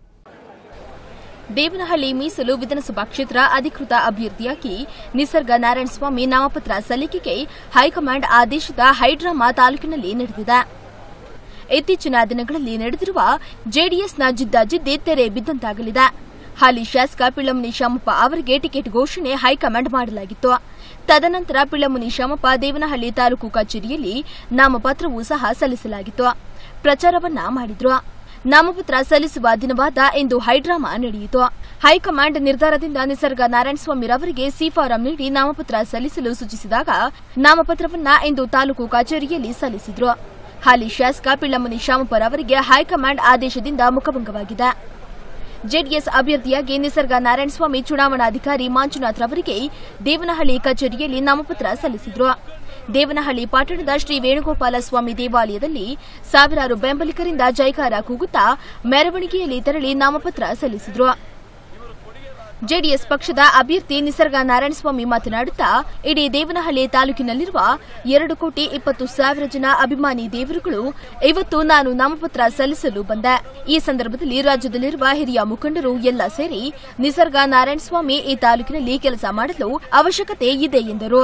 ದೇವನಹಳ್ಳಿ ಮೀಸಲು ವಿಧಾನಸಭಾ ಕ್ಷೇತ್ರ ಅಧಿಕೃತ ಅಭ್ಯರ್ಥಿಯಾಗಿ ನಿಸರ್ಗ ನಾರಾಯಣಸ್ವಾಮಿ ನಾಮಪತ್ರ ಸಲ್ಲಿಕೆಗೆ ಹೈಕಮಾಂಡ್ ಆದೇಶದ ಹೈಡ್ರಾಮಾ ತಾಲೂಕಿನಲ್ಲಿ ನಡೆದಿದೆ ಇತ್ತೀಚಿನ ದಿನಗಳಲ್ಲಿ ನಡೆದಿರುವ ಜೆಡಿಎಸ್ನ ಜಿದ್ದಾಜಿದ್ದಿ ತೆರೆ ಬಿದ್ದಂತಾಗಲಿದೆ ಹಾಲಿ ಶಾಸಕ ಪಿಳ್ಳಮುನಿ ಶಾಮಪ್ಪ ಅವರಿಗೆ ಟಿಕೆಟ್ ಘೋಷಣೆ ಹೈಕಮಾಂಡ್ ಮಾಡಲಾಗಿತ್ತು ತದನಂತರ ಪಿಳ್ಳಮುನಿ ಶಾಮಪ್ಪ ದೇವನಹಳ್ಳಿ ತಾಲೂಕು ಕಚೇರಿಯಲ್ಲಿ ನಾಮಪತ್ರವೂ ಸಹ ಸಲ್ಲಿಸಲಾಗಿತ್ತು ಪ್ರಚಾರವನ್ನ ಮಾಡಿದ್ರು ನಾಮಪತ್ರ ಸಲ್ಲಿಸುವ ದಿನವಾದ ಇಂದು ಹೈಡ್ರಾಮಾ ನಡೆಯಿತು ಹೈಕಮಾಂಡ್ ನಿರ್ಧಾರದಿಂದ ನಿಸರ್ಗ ನಾರಾಯಣಸ್ವಾಮಿರವರಿಗೆ ಸಿಫಾರಂ ನೀಡಿ ನಾಮಪತ್ರ ಸಲ್ಲಿಸಲು ಸೂಚಿಸಿದಾಗ ನಾಮಪತ್ರವನ್ನ ಇಂದು ತಾಲೂಕು ಕಚೇರಿಯಲ್ಲಿ ಸಲ್ಲಿಸಿದ್ರು ಹಾಲಿ ಶಾಸಕ ಪಿಳ್ಳಮುನಿ ಶಾಮಪ್ಪರವರಿಗೆ ಹೈಕಮಾಂಡ್ ಆದೇಶದಿಂದ ಮುಖಭಂಗವಾಗಿದೆ ಜೆಡಿಎಸ್ ಅಭ್ಯರ್ಥಿಯಾಗಿ ನಿಸರ್ಗ ನಾರಾಯಣಸ್ವಾಮಿ ಚುನಾವಣಾಧಿಕಾರಿ ಮಂಜುನಾಥ್ ರವರಿಗೆ ದೇವನಹಳ್ಳಿ ಕಚೇರಿಯಲ್ಲಿ ನಾಮಪತ್ರ ಸಲ್ಲಿಸಿದ್ರು ದೇವನಹಳ್ಳಿ ಪಟ್ಟಣದ ಶ್ರೀ ವೇಣುಗೋಪಾಲ ಸ್ವಾಮಿ ದೇವಾಲಯದಲ್ಲಿ ಸಾವಿರಾರು ಬೆಂಬಲಿಗರಿಂದ ಜೈಕಾರ ಕೂಗುತ್ತಾ ಮೆರವಣಿಗೆಯಲ್ಲಿ ತೆರಳಿ ನಾಮಪತ್ರ ಸಲ್ಲಿಸಿದರು ಜೆಡಿಎಸ್ ಪಕ್ಷದ ಅಭ್ಯರ್ಥಿ ನಿಸರ್ಗ ನಾರಾಯಣಸ್ವಾಮಿ ಮಾತನಾಡುತ್ತಾ ಇಡೀ ದೇವನಹಳ್ಳಿ ತಾಲೂಕಿನಲ್ಲಿರುವ ಎರಡು ಕೋಟಿ ಇಪ್ಪತ್ತು ಸಾವಿರ ಜನ ಅಭಿಮಾನಿ ದೇವರುಗಳು ಇವತ್ತು ನಾನು ನಾಮಪತ್ರ ಸಲ್ಲಿಸಲು ಬಂದೆ ಈ ಸಂದರ್ಭದಲ್ಲಿ ರಾಜ್ಯದಲ್ಲಿರುವ ಹಿರಿಯ ಮುಖಂಡರು ಎಲ್ಲ ಸೇರಿ ನಿಸರ್ಗ ನಾರಾಯಣಸ್ವಾಮಿ ಈ ತಾಲೂಕಿನಲ್ಲಿ ಕೆಲಸ ಮಾಡಲು ಅವಶ್ಯಕತೆ ಇದೆ ಎಂದರು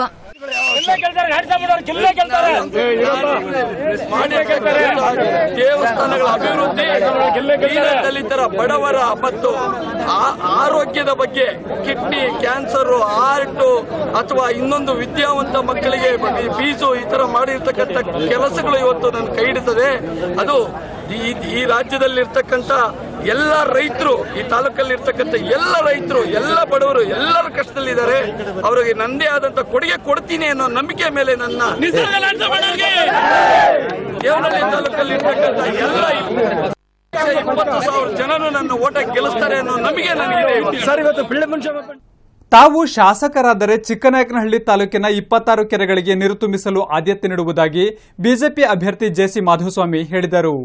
ದೇವಸ್ಥಾನಗಳ ಅಭಿವೃದ್ಧಿ ದೀನ ದಲಿತರ ಬಡವರ ಮತ್ತು ಆ- ಆರೋಗ್ಯದ ಬಗ್ಗೆ ಕಿಡ್ನಿ ಕ್ಯಾನ್ಸರ್ ಹಾರ್ಟ್ ಅಥವಾ ಇನ್ನೊಂದು ವಿದ್ಯಾವಂತ ಮಕ್ಕಳಿಗೆ ಫೀಸು ಈ ತರ ಮಾಡಿರ್ತಕ್ಕಂಥ ಕೆಲಸಗಳು ಇವತ್ತು ನನ್ನ ಕೈ ಹಿಡಿತದೆ ಅದು ಈ ಈ ರಾಜ್ಯದಲ್ಲಿರ್ತಕ್ಕಂಥ ಎಲ್ಲ ರೈತರು ಈ ತಾಲೂಕಲ್ಲಿ ಇರ್ತಕ್ಕಂಥ ಎಲ್ಲ ರೈತರು ಎಲ್ಲ ಬಡವರು ಎಲ್ಲರ ಕಷ್ಟದಲ್ಲಿದ್ದಾರೆ ಅವರಿಗೆ ನನ್ನದೇ ಆದಂತ ಕೊಡುಗೆ ಕೊಡ್ತೀನಿ ಅನ್ನೋ ನಂಬಿಕೆ ಮೇಲೆ ನನ್ನ ದೇವನಹಳ್ಳಿ ತಾಲೂಕಲ್ಲಿ ಇರ್ತಕ್ಕಂಥ ಎಲ್ಲ ಇಪ್ಪತ್ತು ಸಾವಿರ ಜನರು ನನ್ನ ಓಟ ಗೆಲ್ಲಿಸ್ತಾರೆ ಅನ್ನೋ ನಂಬಿಕೆ ನನಗಿದೆ ಸರ್ ಇವತ್ತು ತಾವು ಶಾಸಕರಾದರೆ ಚಿಕ್ಕನಾಯಕನಹಳ್ಳಿ ತಾಲೂಕಿನ ಇಪ್ಪತ್ತಾರು ಕೆರೆಗಳಿಗೆ ನೀರು ತುಂಬಿಸಲು ಆದ್ಯತೆ ನೀಡುವುದಾಗಿ ಬಿಜೆಪಿ ಅಭ್ಯರ್ಥಿ ಜೆಸಿ ಮಾಧುಸ್ವಾಮಿ ಹೇಳಿದರು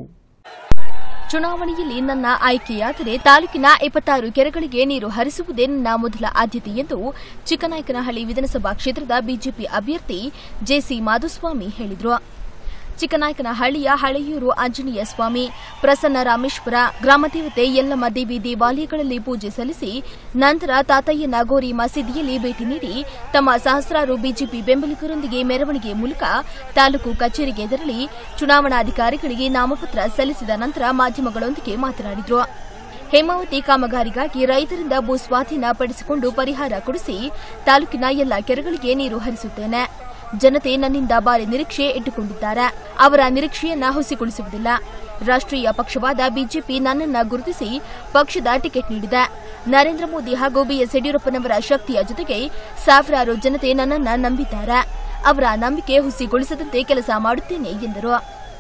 ಚುನಾವಣೆಯಲ್ಲಿ ನನ್ನ ಆಯ್ಕೆಯಾದರೆ ತಾಲೂಕಿನ ಇಪ್ಪತ್ತಾರು ಕೆರೆಗಳಿಗೆ ನೀರು ಹರಿಸುವುದೇ ನನ್ನ ಮೊದಲ ಆದ್ಯತೆ ಎಂದು ಚಿಕ್ಕನಾಯಕನಹಳ್ಳಿ ವಿಧಾನಸಭಾ ಕ್ಷೇತ್ರದ ಬಿಜೆಪಿ ಅಭ್ಯರ್ಥಿ ಜೆಸಿ ಮಾಧುಸ್ವಾಮಿ ಹೇಳಿದರು ಚಿಕ್ಕನಾಯಕನಹಳ್ಳಿಯ ಹಳೆಯೂರು ಆಂಜನೇಯ ಸ್ವಾಮಿ ಪ್ರಸನ್ನ ರಾಮೇಶ್ವರ ಗ್ರಾಮದೇವತೆ ಯಲ್ಲಮ್ಮ ದೇವಿ ದೇವಾಲಯಗಳಲ್ಲಿ ಪೂಜೆ ಸಲ್ಲಿಸಿ ನಂತರ ತಾತಯ್ಯನ ಗೋರಿ ಮಸೀದಿಯಲ್ಲಿ ಭೇಟಿ ನೀಡಿ ತಮ್ಮ ಸಹಸ್ರಾರು ಬಿಜೆಪಿ ಬೆಂಬಲಿಗರೊಂದಿಗೆ ಮೆರವಣಿಗೆ ಮೂಲಕ ತಾಲೂಕು ಕಚೇರಿಗೆ ತೆರಳಿ ಚುನಾವಣಾಧಿಕಾರಿಗಳಿಗೆ ನಾಮಪತ್ರ ಸಲ್ಲಿಸಿದ ನಂತರ ಮಾಧ್ಯಮಗಳೊಂದಿಗೆ ಮಾತನಾಡಿದರು ಹೇಮಾವತಿ ಕಾಮಗಾರಿಗಾಗಿ ರೈತರಿಂದ ಭೂ ಸ್ವಾಧೀನ ಪಡಿಸಿಕೊಂಡು ಪರಿಹಾರ ಕೊಡಿಸಿ ತಾಲೂಕಿನ ಎಲ್ಲ ಕೆರೆಗಳಿಗೆ ನೀರು ಹರಿಸುತ್ತೇನೆ ಜನತೆ ನನ್ನಿಂದ ಭಾರಿ ನಿರೀಕ್ಷೆ ಇಟ್ಟುಕೊಂಡಿದ್ದಾರೆ ಅವರ ನಿರೀಕ್ಷೆಯನ್ನ ಹುಸಿಗೊಳಿಸುವುದಿಲ್ಲ ರಾಷ್ಟ್ರೀಯ ಪಕ್ಷವಾದ ಬಿಜೆಪಿ ನನ್ನನ್ನ ಗುರುತಿಸಿ ಪಕ್ಷದ ಟಿಕೆಟ್ ನೀಡಿದೆ ನರೇಂದ್ರ ಮೋದಿ ಹಾಗೂ ಬಿಎಸ್ ಯಡಿಯೂರಪ್ಪನವರ ಶಕ್ತಿಯ ಜೊತೆಗೆ ಸಾವಿರಾರು ಜನತೆ ನನ್ನನ್ನ ನಂಬಿದ್ದಾರೆ ಅವರ ನಂಬಿಕೆ ಹುಸಿಗೊಳಿಸದಂತೆ ಕೆಲಸ ಮಾಡುತ್ತೇನೆ ಎಂದರು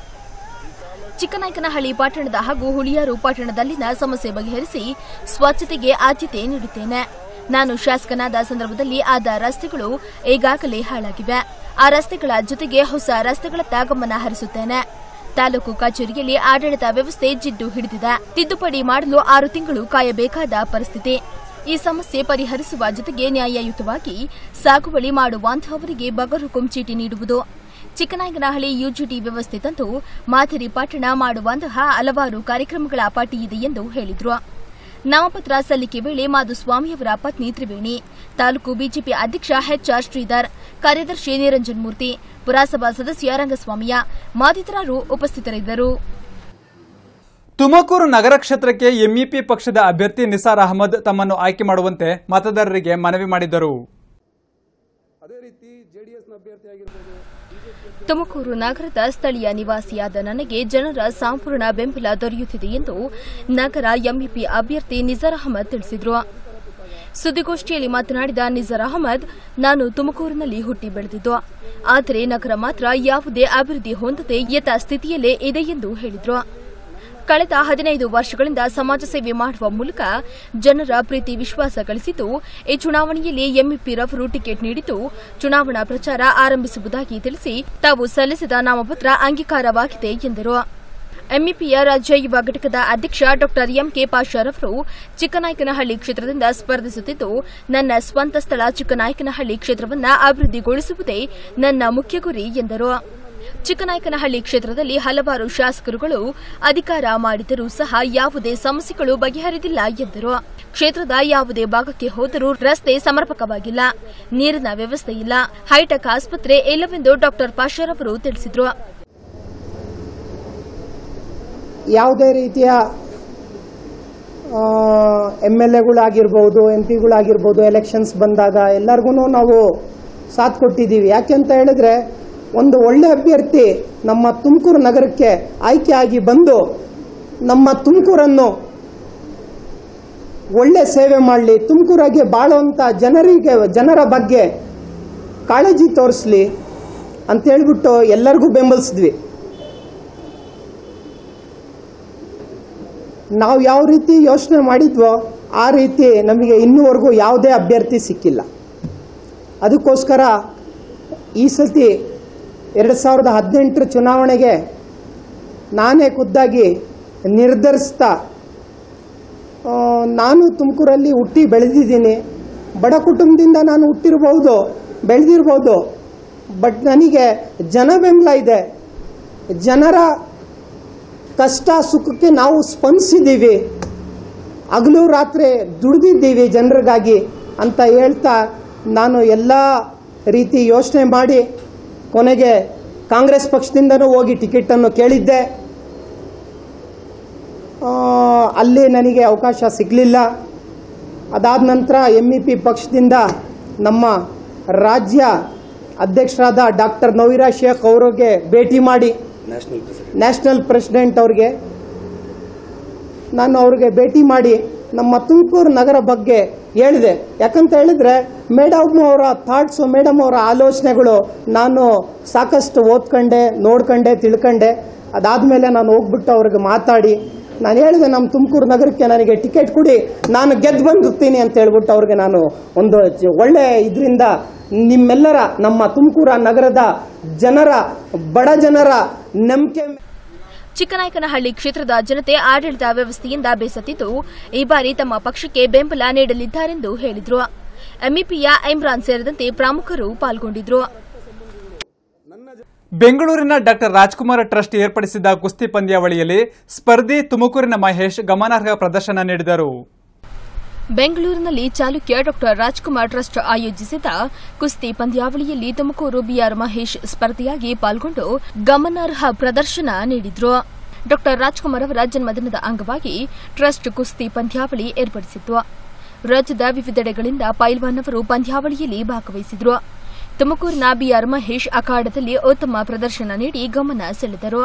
ಚಿಕ್ಕನಾಯಕನಹಳ್ಳಿ ಪಟ್ಟಣದ ಹಾಗೂ ಹುಳಿಯಾರು ಪಟ್ಟಣದಲ್ಲಿನ ಸಮಸ್ಯೆ ಬಗೆಹರಿಸಿ ಸ್ವಚ್ಛತೆಗೆ ಆದ್ಯತೆ ನೀಡುತ್ತೇನೆ ನಾನು ಶಾಸಕನಾದ ಸಂದರ್ಭದಲ್ಲಿ ಆದ ರಸ್ತೆಗಳು ಈಗಾಗಲೇ ಹಾಳಾಗಿವೆ ಆ ರಸ್ತೆಗಳ ಜೊತೆಗೆ ಹೊಸ ರಸ್ತೆಗಳತ್ತ ಗಮನ ಹರಿಸುತ್ತೇನೆ ತಾಲೂಕು ಕಚೇರಿಯಲ್ಲಿ ಆಡಳಿತ ವ್ಯವಸ್ಥೆ ಜಿಡ್ಡು ಹಿಡಿದಿದೆ ತಿದ್ದುಪಡಿ ಮಾಡಲು ಆರು ತಿಂಗಳು ಕಾಯಬೇಕಾದ ಪರಿಸ್ಥಿತಿ ಈ ಸಮಸ್ಯೆ ಪರಿಹರಿಸುವ ಜೊತೆಗೆ ನ್ಯಾಯಯುತವಾಗಿ ಸಾಗುವಳಿ ಮಾಡುವಂತಹವರಿಗೆ ಬಗರುಕುಂ ಚೀಟಿ ನೀಡುವುದು ಚಿಕ್ಕನಾಯಕನಹಳ್ಳಿ ಯುಜಿಟಿ ವ್ಯವಸ್ಥೆ ತಂದು ಮಾದರಿ ಪಟ್ಟಣ ಮಾಡುವಂತಹ ಹಲವಾರು ಕಾರ್ಯಕ್ರಮಗಳ ಪಟ್ಟಿ ಇದೆ ಎಂದು ಹೇಳಿದರು ನಾಮಪತ್ರ ಸಲ್ಲಿಕೆ ವೇಳೆ ಮಾಧುಸ್ವಾಮಿಯವರ ಪತ್ನಿ ತ್ರಿವೇಣಿ ತಾಲೂಕು ಬಿಜೆಪಿ ಅಧ್ಯಕ್ಷ ಎಚ್ಆರ್ ಶ್ರೀಧರ್ ಕಾರ್ಯದರ್ಶಿ ನಿರಂಜನ್ ಮೂರ್ತಿ ಪುರಸಭಾ ಸದಸ್ಯ ರಂಗಸ್ವಾಮಿಯ ಮತ್ತಿತರರು ಉಪಸ್ಥಿತರಿದ್ದರು ತುಮಕೂರು ನಗರ ಕ್ಷೇತ್ರಕ್ಕೆ ಎಂಇಪಿ ಪಕ್ಷದ ಅಭ್ಯರ್ಥಿ ನಿಸಾರ್ ಅಹಮದ್ ತಮ್ಮನ್ನು ಆಯ್ಕೆ ಮಾಡುವಂತೆ ಮತದಾರರಿಗೆ ಮನವಿ ಮಾಡಿದರು ತುಮಕೂರು ನಗರದ ಸ್ಥಳೀಯ ನಿವಾಸಿಯಾದ ನನಗೆ ಜನರ ಸಂಪೂರ್ಣ ಬೆಂಬಲ ದೊರೆಯುತ್ತಿದೆ ಎಂದು ನಗರ ಎಂಇಪಿ ಅಭ್ಯರ್ಥಿ ನಿಜಾರ್ ಅಹಮದ್ ತಿಳಿಸಿದರು ಸುದ್ದಿಗೋಷ್ಠಿಯಲ್ಲಿ ಮಾತನಾಡಿದ ನಿಜಾರ್ ಅಹಮದ್ ನಾನು ತುಮಕೂರಿನಲ್ಲಿ ಹುಟ್ಟಿ ಬೆಳೆದಿದ್ದು ಆದರೆ ನಗರ ಮಾತ್ರ ಯಾವುದೇ ಅಭಿವೃದ್ಧಿ ಹೊಂದದೆ ಯಥಾಸ್ಥಿತಿಯಲ್ಲೇ ಇದೆ ಎಂದು ಹೇಳಿದರು ಕಳೆದ ಹದಿನೈದು ವರ್ಷಗಳಿಂದ ಸಮಾಜ ಸೇವೆ ಮಾಡುವ ಮೂಲಕ ಜನರ ಪ್ರೀತಿ ವಿಶ್ವಾಸ ಗಳಿಸಿದ್ದು ಈ ಚುನಾವಣೆಯಲ್ಲಿ ಎಂಇಪಿ ರವರು ಟಿಕೆಟ್ ನೀಡಿದ್ದು ಚುನಾವಣಾ ಪ್ರಚಾರ ಆರಂಭಿಸುವುದಾಗಿ ತಿಳಿಸಿ ತಾವು ಸಲ್ಲಿಸಿದ ನಾಮಪತ್ರ ಅಂಗೀಕಾರವಾಗಿದೆ ಎಂದರು ಎಂಇಪಿಯ ರಾಜ್ಯ ಯುವ ಘಟಕದ ಅಧ್ಯಕ್ಷ ಡಾ ಎಂಕೆ ಪಾಷಾರವರು ಚಿಕ್ಕನಾಯಕನಹಳ್ಳಿ ಕ್ಷೇತ್ರದಿಂದ ಸ್ಪರ್ಧಿಸುತ್ತಿದ್ದು ನನ್ನ ಸ್ವಂತ ಸ್ಥಳ ಚಿಕ್ಕನಾಯಕನಹಳ್ಳಿ ಕ್ಷೇತ್ರವನ್ನು ಅಭಿವೃದ್ಧಿಗೊಳಿಸುವುದೇ ನನ್ನ ಮುಖ್ಯ ಗುರಿ ಎಂದರು ಚಿಕ್ಕನಾಯಕನಹಳ್ಳಿ ಕ್ಷೇತ್ರದಲ್ಲಿ ಹಲವಾರು ಶಾಸಕರುಗಳು ಅಧಿಕಾರ ಮಾಡಿದರೂ ಸಹ ಯಾವುದೇ ಸಮಸ್ಯೆಗಳು ಬಗೆಹರಿದಿಲ್ಲ ಎಂದರು ಕ್ಷೇತ್ರದ ಯಾವುದೇ ಭಾಗಕ್ಕೆ ಹೋದರೂ ರಸ್ತೆ ಸಮರ್ಪಕವಾಗಿಲ್ಲ ನೀರಿನ ವ್ಯವಸ್ಥೆ ಇಲ್ಲ ಹೈಟೆಕ್ ಆಸ್ಪತ್ರೆ ಇಲ್ಲವೆಂದು ಡಾ ಪಾಷರ್ ಅವರು ತಿಳಿಸಿದರು ಯಾವುದೇ ರೀತಿಯ ಎಮ್ ಎಲ್ ಎಗಳಾಗಿರ್ಬೋದು ಎಂ ಪಿಗಳಾಗಿರ್ಬೋದು ಎಲೆಕ್ಷನ್ಸ್ ಬಂದಾಗ ಎಲ್ಲರಿಗೂ ನಾವು ಸಾಥ್ ಕೊಟ್ಟಿದ್ದೀವಿ ಯಾಕೆಂತ ಹೇಳಿದ್ರೆ ಒಂದು ಒಳ್ಳೆ ಅಭ್ಯರ್ಥಿ ನಮ್ಮ ತುಮಕೂರು ನಗರಕ್ಕೆ ಆಯ್ಕೆಯಾಗಿ ಬಂದು ನಮ್ಮ ತುಮಕೂರನ್ನು ಒಳ್ಳೆ ಸೇವೆ ಮಾಡಲಿ ತುಮಕೂರಾಗೆ ಬಾಳುವಂಥ ಜನರಿಗೆ ಜನರ ಬಗ್ಗೆ ಕಾಳಜಿ ತೋರಿಸ್ಲಿ ಅಂತ ಹೇಳ್ಬಿಟ್ಟು ಎಲ್ಲರಿಗೂ ಬೆಂಬಲಿಸಿದ್ವಿ ನಾವು ಯಾವ ರೀತಿ ಯೋಚನೆ ಮಾಡಿದ್ವೋ ಆ ರೀತಿ ನಮಗೆ ಇನ್ನೂವರೆಗೂ ಯಾವುದೇ ಅಭ್ಯರ್ಥಿ ಸಿಕ್ಕಿಲ್ಲ ಅದಕ್ಕೋಸ್ಕರ ಈ ಸತಿ ಎರಡು ಸಾವಿರದ ಹದಿನೆಂಟರ ಚುನಾವಣೆಗೆ ನಾನೇ ಖುದ್ದಾಗಿ ನಿರ್ಧರಿಸ್ತಾ ಆ, ನಾನು ತುಮಕೂರಲ್ಲಿ ಹುಟ್ಟಿ ಬೆಳೆದಿದ್ದೀನಿ ಬಡ ಕುಟುಂಬದಿಂದ ನಾನು ಹುಟ್ಟಿರ್ಬೋದು ಬೆಳೆದಿರ್ಬೋದು ಬಟ್ ನನಗೆ ಜನ ಬೆಂಬಲ ಇದೆ ಜನರ ಕಷ್ಟ ಸುಖಕ್ಕೆ ನಾವು ಸ್ಪಂದಿಸಿದ್ದೀವಿ ಹಗಲು ರಾತ್ರಿ ದುಡಿದಿದ್ದೀವಿ ಜನರಿಗಾಗಿ ಅಂತ ಹೇಳ್ತಾ ನಾನು ಎಲ್ಲ ರೀತಿ ಯೋಚನೆ ಮಾಡಿ ಕೊನೆಗೆ ಕಾಂಗ್ರೆಸ್ ಪಕ್ಷದಿಂದನೂ ಹೋಗಿ ಟಿಕೆಟನ್ನು ಕೇಳಿದ್ದೆ ಆ, ಅಲ್ಲಿ ನನಗೆ ಅವಕಾಶ ಸಿಗಲಿಲ್ಲ ಅದಾದ ನಂತರ ಎಮ್ ಇ ಪಿ ಪಕ್ಷದಿಂದ ನಮ್ಮ ರಾಜ್ಯ ಅಧ್ಯಕ್ಷರಾದ ಡಾಕ್ಟರ್ ನವೀರಾ ಶೇಖ್ ಅವರಿಗೆ ಭೇಟಿ ಮಾಡಿ ನ್ಯಾಷನಲ್ ಪ್ರೆಸಿಡೆಂಟ್ ಅವ್ರಿಗೆ ನಾನು ಅವ್ರಿಗೆ ಭೇಟಿ ಮಾಡಿ ನಮ್ಮ ತುಮಕೂರು ನಗರ ಬಗ್ಗೆ ಹೇಳಿದೆ ಯಾಕಂತ ಹೇಳಿದ್ರೆ ಮೇಡಮ್ ಅವರ ಥಾಟ್ಸು ಮೇಡಮ್ ಅವರ ಆಲೋಚನೆಗಳು ನಾನು ಸಾಕಷ್ಟು ಓದ್ಕೊಂಡೆ ನೋಡ್ಕೊಂಡೆ ತಿಳ್ಕೊಂಡೆ ಅದಾದಮೇಲೆ ನಾನು ಹೋಗ್ಬಿಟ್ಟು ಅವ್ರಿಗೆ ಮಾತಾಡಿ ನಾನು ಹೇಳಿದೆ ನಮ್ಮ ತುಮಕೂರು ನಗರಕ್ಕೆ ನನಗೆ ಟಿಕೆಟ್ ಕೊಡಿ ನಾನು ಗೆದ್ದು ಬಂದಿರ್ತೀನಿ ಅಂತ ಹೇಳ್ಬಿಟ್ಟು ಅವ್ರಿಗೆ ನಾನು ಒಂದು ಜ- ಒಳ್ಳೆ ಇದರಿಂದ ನಿಮ್ಮೆಲ್ಲರ ನಮ್ಮ ತುಮಕೂರು ನಗರದ ಜನರ ಬಡ ಜನರ ನಂಬಿಕೆ ಚಿಕ್ಕನಾಯಕನಹಳ್ಳಿ ಕ್ಷೇತ್ರದ ಜನತೆ ಆಡಳಿತ ವ್ಯವಸ್ಥೆಯಿಂದ ಬೇಸತ್ತಿದ್ದು ಈ ಬಾರಿ ತಮ್ಮ ಪಕ್ಷಕ್ಕೆ ಬೆಂಬಲ ನೀಡಲಿದ್ದಾರೆಂದು ಹೇಳಿದರು ಎಂಇಪಿಯ ಇಮ್ರಾನ್ ಸೇರಿದಂತೆ ಪ್ರಮುಖರು ಪಾಲ್ಗೊಂಡಿದ್ರು ಬೆಂಗಳೂರಿನ ಡಾಕ್ಟರ್ ರಾಜ್ಕುಮಾರ್ ಟ್ರಸ್ಟ್ ಏರ್ಪಡಿಸಿದ್ದ ಕುಸ್ತಿ ಪಂದ್ಯಾವಳಿಯಲ್ಲಿ ಸ್ಪರ್ಧಿ ತುಮಕೂರಿನ ಮಹೇಶ್ ಗಮನಾರ್ಹ ಪ್ರದರ್ಶನ ನೀಡಿದರು ಬೆಂಗಳೂರಿನಲ್ಲಿ ಚಾಲುಕ್ಯ ಡಾ ರಾಜ್ಕುಮಾರ್ ಟ್ರಸ್ಟ್ ಆಯೋಜಿಸಿದ್ದ ಕುಸ್ತಿ ಪಂದ್ಯಾವಳಿಯಲ್ಲಿ ತುಮಕೂರು ಬಿಆರ್ ಮಹೇಶ್ ಸ್ಪರ್ಧೆಯಾಗಿ ಪಾಲ್ಗೊಂಡು ಗಮನಾರ್ಹ ಪ್ರದರ್ಶನ ನೀಡಿದ್ರು ಡಾ ರಾಜ್ಕುಮಾರ್ ಅವರ ಜನ್ಮದಿನದ ಅಂಗವಾಗಿ ಟ್ರಸ್ಟ್ ಕುಸ್ತಿ ಪಂದ್ಯಾವಳಿ ಏರ್ಪಡಿಸಿತ್ತು ರಾಜ್ಯದ ವಿವಿಧೆಡೆಗಳಿಂದ ಪೈಲ್ವಾನ್ ಪಂದ್ಯಾವಳಿಯಲ್ಲಿ ಭಾಗವಹಿಸಿದ್ರು ತುಮಕೂರಿನ ಬಿಆರ್ ಮಹೇಶ್ ಅಖಾಡದಲ್ಲಿ ಉತ್ತಮ ಪ್ರದರ್ಶನ ನೀಡಿ ಗಮನ ಸೆಳೆದರು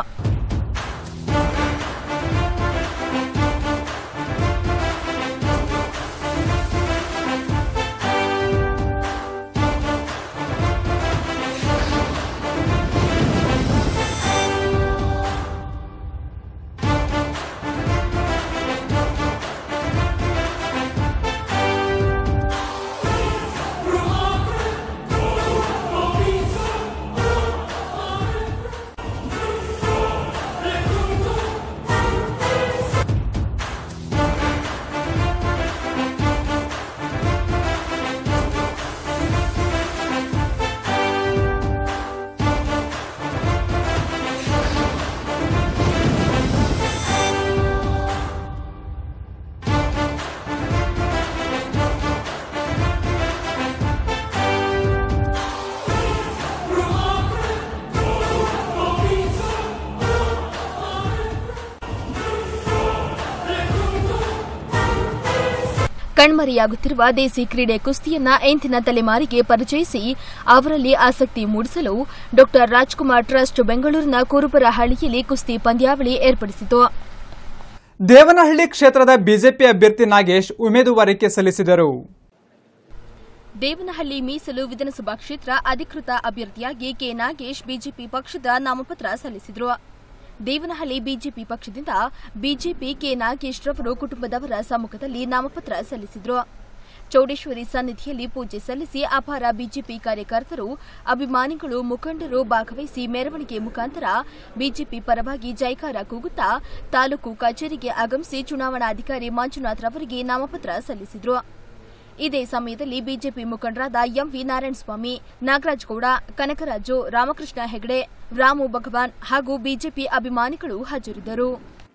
ಕಣ್ಮರೆಯಾಗುತ್ತಿರುವ ದೇಸಿ ಕ್ರೀಡೆ ಕುಸ್ತಿಯನ್ನ ಇಂದಿನ ತಲೆಮಾರಿಗೆ ಪರಿಚಯಿಸಿ ಅವರಲ್ಲಿ ಆಸಕ್ತಿ ಮೂಡಿಸಲು ಡಾ ರಾಜ್ಕುಮಾರ್ ಟ್ರಸ್ಟ್ ಬೆಂಗಳೂರಿನ ಕುರುಬರಹಳ್ಳಿಯಲ್ಲಿ ಕುಸ್ತಿ ಪಂದ್ಯಾವಳಿ ಏರ್ಪಡಿಸಿತು ದೇವನಹಳ್ಳಿ ಕ್ಷೇತ್ರದ ಬಿಜೆಪಿ ಅಭ್ಯರ್ಥಿ ನಾಗೇಶ್ ಉಮೇದುವಾರಿಕೆ ಸಲ್ಲಿಸಿದರು ದೇವನಹಳ್ಳಿ ಮೀಸಲು ವಿಧಾನಸಭಾ ಕ್ಷೇತ್ರ ಅಧಿಕೃತ ಅಭ್ಯರ್ಥಿಯಾಗಿ ಕೆ ನಾಗೇಶ್ ಬಿಜೆಪಿ ಪಕ್ಷದ ನಾಮಪತ್ರ ಸಲ್ಲಿಸಿದರು ದೇವನಹಳ್ಳಿ ಬಿಜೆಪಿ ಪಕ್ಷದಿಂದ ಬಿಜೆಪಿ ಕೆ ನಾಗೇಶ್ ರವರು ಕುಟುಂಬದವರ ಸಮ್ಮುಖದಲ್ಲಿ ನಾಮಪತ್ರ ಸಲ್ಲಿಸಿದರು ಚೌಡೇಶ್ವರಿ ಸನ್ನಿಧಿಯಲ್ಲಿ ಪೂಜೆ ಸಲ್ಲಿಸಿ ಅಪಾರ ಬಿಜೆಪಿ ಕಾರ್ಯಕರ್ತರು ಅಭಿಮಾನಿಗಳು ಮುಖಂಡರು ಭಾಗವಹಿಸಿ ಮೆರವಣಿಗೆ ಮುಖಾಂತರ ಬಿಜೆಪಿ ಪರವಾಗಿ ಜೈಕಾರ ಕೂಗುತ್ತಾ ತಾಲೂಕು ಕಚೇರಿಗೆ ಆಗಮಿಸಿ ಚುನಾವಣಾಧಿಕಾರಿ ಮಂಜುನಾಥ್ ರವರಿಗೆ ನಾಮಪತ್ರ ಸಲ್ಲಿಸಿದರು ಇದೇ ಸಮಯದಲ್ಲಿ ಬಿಜೆಪಿ ಮುಖಂಡರಾದ ಎಂವಿ ನಾರಾಯಣಸ್ವಾಮಿ ನಾಗರಾಜ್ ಗೌಡ ಕನಕರಾಜು ರಾಮಕೃಷ್ಣ ಹೆಗಡೆ ರಾಮು ಭಗವಾನ್ ಹಾಗೂ ಬಿಜೆಪಿ ಅಭಿಮಾನಿಗಳು ಹಾಜರಿದ್ದರು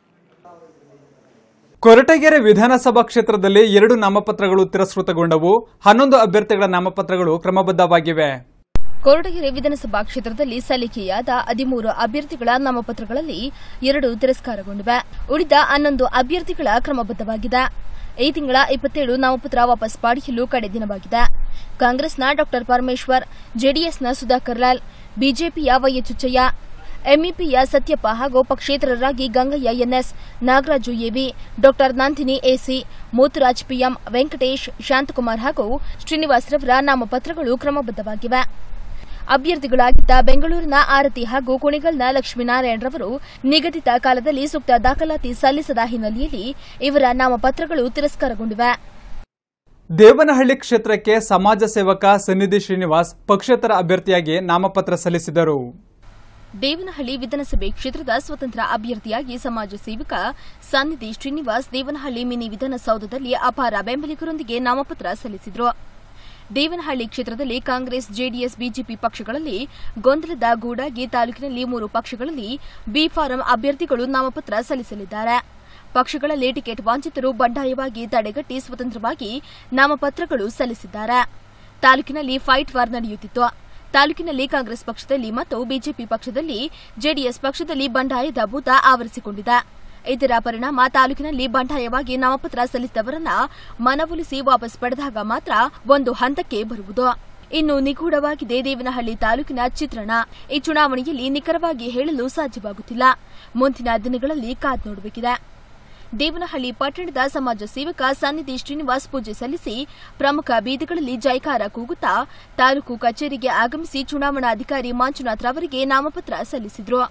ಕೊರಟಗೆರೆ ವಿಧಾನಸಭಾ ಕ್ಷೇತ್ರದಲ್ಲಿ ಎರಡು ನಾಮಪತ್ರಗಳು ತಿರಸ್ಕೃತಗೊಂಡವು ಹನ್ನೊಂದು ಅಭ್ಯರ್ಥಿಗಳ ನಾಮಪತ್ರಗಳು ಕ್ರಮಬದ್ಧವಾಗಿವೆ ಕೊರಟಗೆರೆ ವಿಧಾನಸಭಾ ಕ್ಷೇತ್ರದಲ್ಲಿ ಸಲ್ಲಿಕೆಯಾದ ಹದಿಮೂರು ಅಭ್ಯರ್ಥಿಗಳ ನಾಮಪತ್ರಗಳಲ್ಲಿ ಎರಡು ತಿರಸ್ಕಾರಗೊಂಡಿವೆ ಉಳಿದ ಹನ್ನೊಂದು ಅಭ್ಯರ್ಥಿಗಳ ಕ್ರಮಬದ್ಧವಾಗಿದೆ ಈ ತಿಂಗಳ ಇಪ್ಪತ್ತೇಳು ನಾಮಪತ್ರ ವಾಪಸ್ ಪಡೆಯಲು ಕಡೆ ದಿನವಾಗಿದೆ ಕಾಂಗ್ರೆಸ್ನ ಡಾ ಪರಮೇಶ್ವರ್ ಜೆಡಿಎಸ್ನ ಸುಧಾಕರ್ ಲಾಲ್ ಬಿಜೆಪಿಯ ವೈಎಚುಚ್ಚಯ್ಯ ಎಂಇಪಿಯ ಸತ್ಯಪ್ಪ ಹಾಗೂ ಪಕ್ಷೇತರರಾಗಿ ಗಂಗಯ್ಯ ಎನ್ಎಸ್ ನಾಗರಾಜು ಎವಿ ಡಾ ನಂದಿನಿ ಎಸಿ ಮೂತರಾಜ್ ಪಿಎಂ ವೆಂಕಟೇಶ್ ಶಾಂತಕುಮಾರ್ ಹಾಗೂ ಶ್ರೀನಿವಾಸ್ ರವರ ನಾಮಪತ್ರಗಳು ಕ್ರಮಬದ್ಧವಾಗಿವೆ ಅಭ್ಯರ್ಥಿಗಳಾಗಿದ್ದ ಬೆಂಗಳೂರಿನ ಆರತಿ ಹಾಗೂ ಕುಣಿಗಲ್ನ ಲಕ್ಷ್ಮೀನಾರಾಯಣರವರು ನಿಗದಿತ ಕಾಲದಲ್ಲಿ ಸೂಕ್ತ ದಾಖಲಾತಿ ಸಲ್ಲಿಸದ ಹಿನ್ನೆಲೆಯಲ್ಲಿ ಇವರ ನಾಮಪತ್ರಗಳು ತಿರಸ್ಕಾರಗೊಂಡಿವೆ ದೇವನಹಳ್ಳಿ ಕ್ಷೇತ್ರಕ್ಕೆ ಸಮಾಜ ಸೇವಕ ಸನ್ನಿಧಿ ಶ್ರೀನಿವಾಸ್ ಪಕ್ಷೇತರ ಅಭ್ಯರ್ಥಿಯಾಗಿ ನಾಮಪತ್ರ ಸಲ್ಲಿಸಿದರು ದೇವನಹಳ್ಳಿ ವಿಧಾನಸಭೆ ಕ್ಷೇತ್ರದ ಸ್ವತಂತ್ರ ಅಭ್ಯರ್ಥಿಯಾಗಿ ಸಮಾಜ ಸೇವಕ ಸನ್ನಿಧಿ ಶ್ರೀನಿವಾಸ್ ದೇವನಹಳ್ಳಿ ಮಿನಿ ವಿಧಾನಸೌಧದಲ್ಲಿ ಅಪಾರ ಬೆಂಬಲಿಗರೊಂದಿಗೆ ನಾಮಪತ್ರ ಸಲ್ಲಿಸಿದರು ದೇವನಹಳ್ಳಿ ಕ್ಷೇತ್ರದಲ್ಲಿ ಕಾಂಗ್ರೆಸ್ ಜೆಡಿಎಸ್ ಬಿಜೆಪಿ ಪಕ್ಷಗಳಲ್ಲಿ ಗೊಂದಲದ ಗೂಡಾಗಿ ತಾಲೂಕಿನಲ್ಲಿ ಮೂರು ಪಕ್ಷಗಳಲ್ಲಿ ಬಿ ಫಾರಂ ಅಭ್ಯರ್ಥಿಗಳು ನಾಮಪತ್ರ ಸಲ್ಲಿಸಲಿದ್ದಾರೆ ಪಕ್ಷಗಳಲ್ಲಿ ಟಿಕೆಟ್ ವಂಚಿತರು ಬಂಡಾಯವಾಗಿ ತಡೆಗಟ್ಟಿ ಸ್ವತಂತ್ರವಾಗಿ ನಾಮಪತ್ರಗಳು ಸಲ್ಲಿಸಿದ್ದಾರೆ ತಾಲೂಕಿನಲ್ಲಿ ಫೈಟ್ ವಾರ್ ನಡೆಯುತ್ತಿತ್ತು ತಾಲೂಕಿನಲ್ಲಿ ಕಾಂಗ್ರೆಸ್ ಪಕ್ಷದಲ್ಲಿ ಮತ್ತು ಬಿಜೆಪಿ ಪಕ್ಷದಲ್ಲಿ ಜೆಡಿಎಸ್ ಪಕ್ಷದಲ್ಲಿ ಬಂಡಾಯದ ಭೂತ ಆವರಿಸಿಕೊಂಡಿದೆ ಇದರ ಪರಿಣಾಮ ತಾಲೂಕಿನಲ್ಲಿ ಬಂಡಾಯವಾಗಿ ನಾಮಪತ್ರ ಸಲ್ಲಿಸಿದವರನ್ನ ಮನವೊಲಿಸಿ ವಾಪಸ್ ಪಡೆದಾಗ ಮಾತ್ರ ಒಂದು ಹಂತಕ್ಕೆ ಬರುವುದು ಇನ್ನು ನಿಗೂಢವಾಗಿದೆ ದೇವನಹಳ್ಳಿ ತಾಲೂಕಿನ ಚಿತ್ರಣ ಈ ಚುನಾವಣೆಯಲ್ಲಿ ನಿಖರವಾಗಿ ಹೇಳಲು ಸಾಧ್ಯವಾಗುತ್ತಿಲ್ಲ ಮುಂದಿನ ದಿನಗಳಲ್ಲಿ ಕಾದ್ ನೋಡಬೇಕಿದೆ ದೇವನಹಳ್ಳಿ ಪಟ್ಟಣದ ಸಮಾಜ ಸೇವಕ ಸನ್ನಿಧಿ ಶ್ರೀನಿವಾಸ್ ಪೂಜೆ ಸಲ್ಲಿಸಿ ಪ್ರಮುಖ ಬೀದಿಗಳಲ್ಲಿ ಜೈಕಾರ ಕೂಗುತ್ತಾ ತಾಲೂಕು ಕಚೇರಿಗೆ ಆಗಮಿಸಿ ಚುನಾವಣಾಧಿಕಾರಿ ಮಂಜುನಾಥ್ ರವರಿಗೆ ನಾಮಪತ್ರ ಸಲ್ಲಿಸಿದರು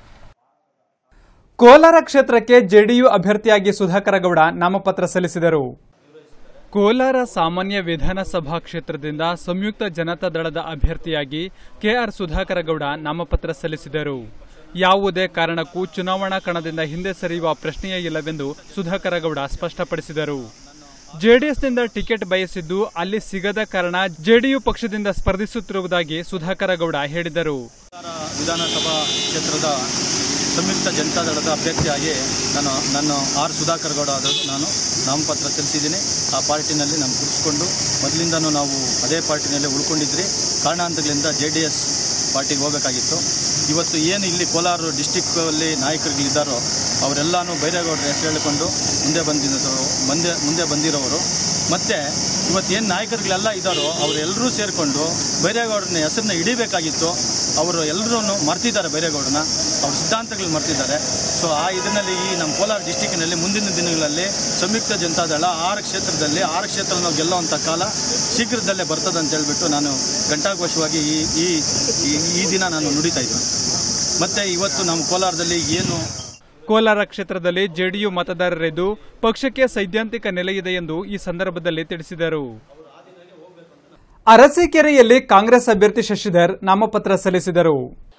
ಕೋಲಾರ ಕ್ಷೇತ್ರಕ್ಕೆ ಜೆಡಿಯು ಅಭ್ಯರ್ಥಿಯಾಗಿ ಸುಧಾಕರ ಗೌಡ ನಾಮಪತ್ರ ಸಲ್ಲಿಸಿದರು ಕೋಲಾರ ಸಾಮಾನ್ಯ ವಿಧಾನಸಭಾ ಕ್ಷೇತ್ರದಿಂದ ಸಂಯುಕ್ತ ಜನತಾ ದಳದ ಅಭ್ಯರ್ಥಿಯಾಗಿ ಕೆಆರ್ ಸುಧಾಕರ ಗೌಡ ನಾಮಪತ್ರ ಸಲ್ಲಿಸಿದರು ಯಾವುದೇ ಕಾರಣಕ್ಕೂ ಚುನಾವಣಾ ಕಣದಿಂದ ಹಿಂದೆ ಸರಿಯುವ ಪ್ರಶ್ನೆಯೇ ಇಲ್ಲವೆಂದು ಸುಧಾಕರ ಗೌಡ ಸ್ಪಷ್ಟಪಡಿಸಿದರು ಜೆಡಿಎಸ್ನಿಂದ ಟಿಕೆಟ್ ಬಯಸಿದ್ದು ಅಲ್ಲಿ ಸಿಗದ ಕಾರಣ ಜೆಡಿಯು ಪಕ್ಷದಿಂದ ಸ್ಪರ್ಧಿಸುತ್ತಿರುವುದಾಗಿ ಸುಧಾಕರ ಗೌಡ ಹೇಳಿದರು ವಿಧಾನಸಭಾ ಕ್ಷೇತ್ರದ ಸಂಯುಕ್ತ ಜನತಾದಳದ ಅಭ್ಯರ್ಥಿಯಾಗಿ ನಾನು ನಾನು ಆರ್ ಸುಧಾಕರ್ ಗೌಡ ಆದರೂ ನಾನು ನಾಮಪತ್ರ ಸಲ್ಲಿಸಿದ್ದೀನಿ ಆ ಪಾರ್ಟಿನಲ್ಲಿ ನಾನು ಗುರುತಿಸ್ಕೊಂಡು ಮೊದಲಿಂದನೂ ನಾವು ಅದೇ ಪಾರ್ಟಿನಲ್ಲಿ ಉಳ್ಕೊಂಡಿದ್ರಿ ಕಾರಣಾಂತರಗಳಿಂದ ಜೆ ಡಿ ಎಸ್ ಪಾರ್ಟಿಗೆ ಹೋಗಬೇಕಾಗಿತ್ತು ಇವತ್ತು ಏನು ಇಲ್ಲಿ ಕೋಲಾರ ಡಿಸ್ಟಿಕ್ಕಲ್ಲಿ ನಾಯಕರುಗಳಿದ್ದಾರೋ ಅವರೆಲ್ಲನೂ ಬೈರೇಗೌಡರ ಹೆಸರು ಹೇಳಿಕೊಂಡು ಮುಂದೆ ಬಂದಿರೋರು ಮುಂದೆ ಮುಂದೆ ಬಂದಿರೋರು ಮತ್ತು ಇವತ್ತೇನು ನಾಯಕರುಗಳೆಲ್ಲ ಇದ್ದಾರೋ ಅವರೆಲ್ಲರೂ ಸೇರಿಕೊಂಡು ಬೈರೇಗೌಡರನ್ನ ಹೆಸರನ್ನ ಹಿಡಿಬೇಕಾಗಿತ್ತು ಅವರು ಎಲ್ಲರೂ ಮರ್ತಿದ್ದಾರೆ ಬೈರೇಗೌಡನ ಅವ್ರ ಸಿದ್ಧಾಂತಗಳು ಮರ್ತಿದ್ದಾರೆ ಸೊ ಆ ಇದರಲ್ಲಿ ಈ ನಮ್ಮ ಕೋಲಾರ ಡಿಸ್ಟಿಕ್ಕಿನಲ್ಲಿ ಮುಂದಿನ ದಿನಗಳಲ್ಲಿ ಸಂಯುಕ್ತ ಜನತಾದಳ ಆರು ಕ್ಷೇತ್ರದಲ್ಲಿ ಆರು ಕ್ಷೇತ್ರ ನಾವು ಗೆಲ್ಲುವಂಥ ಕಾಲ ಶೀಘ್ರದಲ್ಲೇ ಬರ್ತದೆ ಅಂತ ಹೇಳ್ಬಿಟ್ಟು ನಾನು ಘಂಟಾಘೋಷವಾಗಿ ಈ ಈ ಈ- ಈ ದಿನ ನಾನು ನುಡಿತಾ ಇದ್ದೀನಿ ಮತ್ತು ಇವತ್ತು ನಮ್ಮ ಕೋಲಾರದಲ್ಲಿ ಏನು ಕೋಲಾರ ಕ್ಷೇತ್ರದಲ್ಲಿ ಜೆಡಿಯು ಮತದಾರರಿದ್ದು ಪಕ್ಷಕ್ಕೆ ಸೈದ್ಧಾಂತಿಕ ನೆಲೆಯಿದೆ ಎಂದು ಈ ಸಂದರ್ಭದಲ್ಲಿ ತಿಳಿಸಿದರು ಅರಸೀಕೆರೆಯಲ್ಲಿ ಕಾಂಗ್ರೆಸ್ ಅಭ್ಯರ್ಥಿ ಶಶಿಧರ್ ನಾಮಪತ್ರ ಸಲ್ಲಿಸಿದರು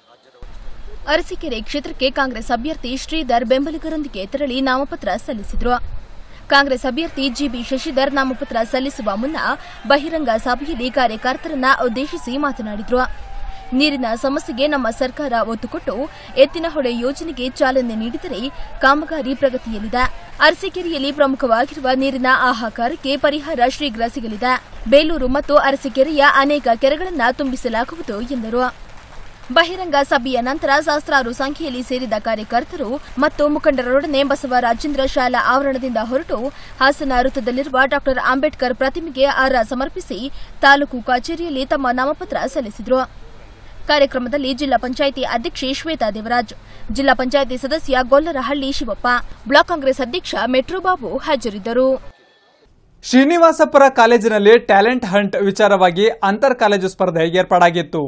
ಅರಸೀಕೆರೆ ಕ್ಷೇತ್ರಕ್ಕೆ ಕಾಂಗ್ರೆಸ್ ಅಭ್ಯರ್ಥಿ ಶ್ರೀಧರ್ ಬೆಂಬಲಿಗರೊಂದಿಗೆ ತೆರಳಿ ನಾಮಪತ್ರ ಸಲ್ಲಿಸಿದರು ಕಾಂಗ್ರೆಸ್ ಅಭ್ಯರ್ಥಿ ಜಿಬಿ ಶಶಿಧರ್ ನಾಮಪತ್ರ ಸಲ್ಲಿಸುವ ಮುನ್ನ ಬಹಿರಂಗ ಸಭೆಯಲ್ಲಿ ಕಾರ್ಯಕರ್ತರನ್ನ ಉದ್ದೇಶಿಸಿ ಮಾತನಾಡಿದರು ನೀರಿನ ಸಮಸ್ಯೆಗೆ ನಮ್ಮ ಸರ್ಕಾರ ಒತ್ತು ಕೊಟ್ಟು ಎತ್ತಿನಹೊಳೆ ಯೋಜನೆಗೆ ಚಾಲನೆ ನೀಡಿದರೆ ಕಾಮಗಾರಿ ಪ್ರಗತಿಯಲ್ಲಿದೆ ಅರಸೀಕೆರೆಯಲ್ಲಿ ಪ್ರಮುಖವಾಗಿರುವ ನೀರಿನ ಹಾಹಾಕಾರಕ್ಕೆ ಪರಿಹಾರ ಶೀಘ್ರ ಸಿಗಲಿದೆ ಬೇಲೂರು ಮತ್ತು ಅರಸೀಕೆರೆಯ ಅನೇಕ ಕೆರೆಗಳನ್ನು ತುಂಬಿಸಲಾಗುವುದು ಎಂದರು ಬಹಿರಂಗ ಸಭೆಯ ನಂತರ ಸಹಸ್ರಾರು ಸಂಖ್ಯೆಯಲ್ಲಿ ಸೇರಿದ ಕಾರ್ಯಕರ್ತರು ಮತ್ತು ಮುಖಂಡರೊಡನೆ ಬಸವರಾಜೇಂದ್ರ ಶಾಲಾ ಆವರಣದಿಂದ ಹೊರಟು ಹಾಸನ ವೃತ್ತದಲ್ಲಿರುವ ಡಾ ಅಂಬೇಡ್ಕರ್ ಪ್ರತಿಮೆಗೆ ಆರ ಸಮರ್ಪಿಸಿ ತಾಲೂಕು ಕಚೇರಿಯಲ್ಲಿ ತಮ್ಮ ನಾಮಪತ್ರ ಸಲ್ಲಿಸಿದರು ಕಾರ್ಯಕ್ರಮದಲ್ಲಿ ಜಿಲ್ಲಾ ಪಂಚಾಯಿತಿ ಅಧ್ಯಕ್ಷೆ ಶ್ವೇತಾ ದೇವರಾಜ್ ಜಿಲ್ಲಾ ಪಂಚಾಯಿತಿ ಸದಸ್ಯ ಗೊಲ್ಲರಹಳ್ಳಿ ಶಿವಪ್ಪ ಬ್ಲಾಕ್ ಕಾಂಗ್ರೆಸ್ ಅಧ್ಯಕ್ಷ ಮೆಟ್ರೋಬಾಬು ಹಾಜರಿದ್ದರು ಶ್ರೀನಿವಾಸಪುರ ಕಾಲೇಜಿನಲ್ಲಿ ಟ್ಯಾಲೆಂಟ್ ಹಂಟ್ ವಿಚಾರವಾಗಿ ಅಂತರ್ ಕಾಲೇಜು ಸ್ಪರ್ಧೆ ಏರ್ಪಾಡಾಗಿತ್ತು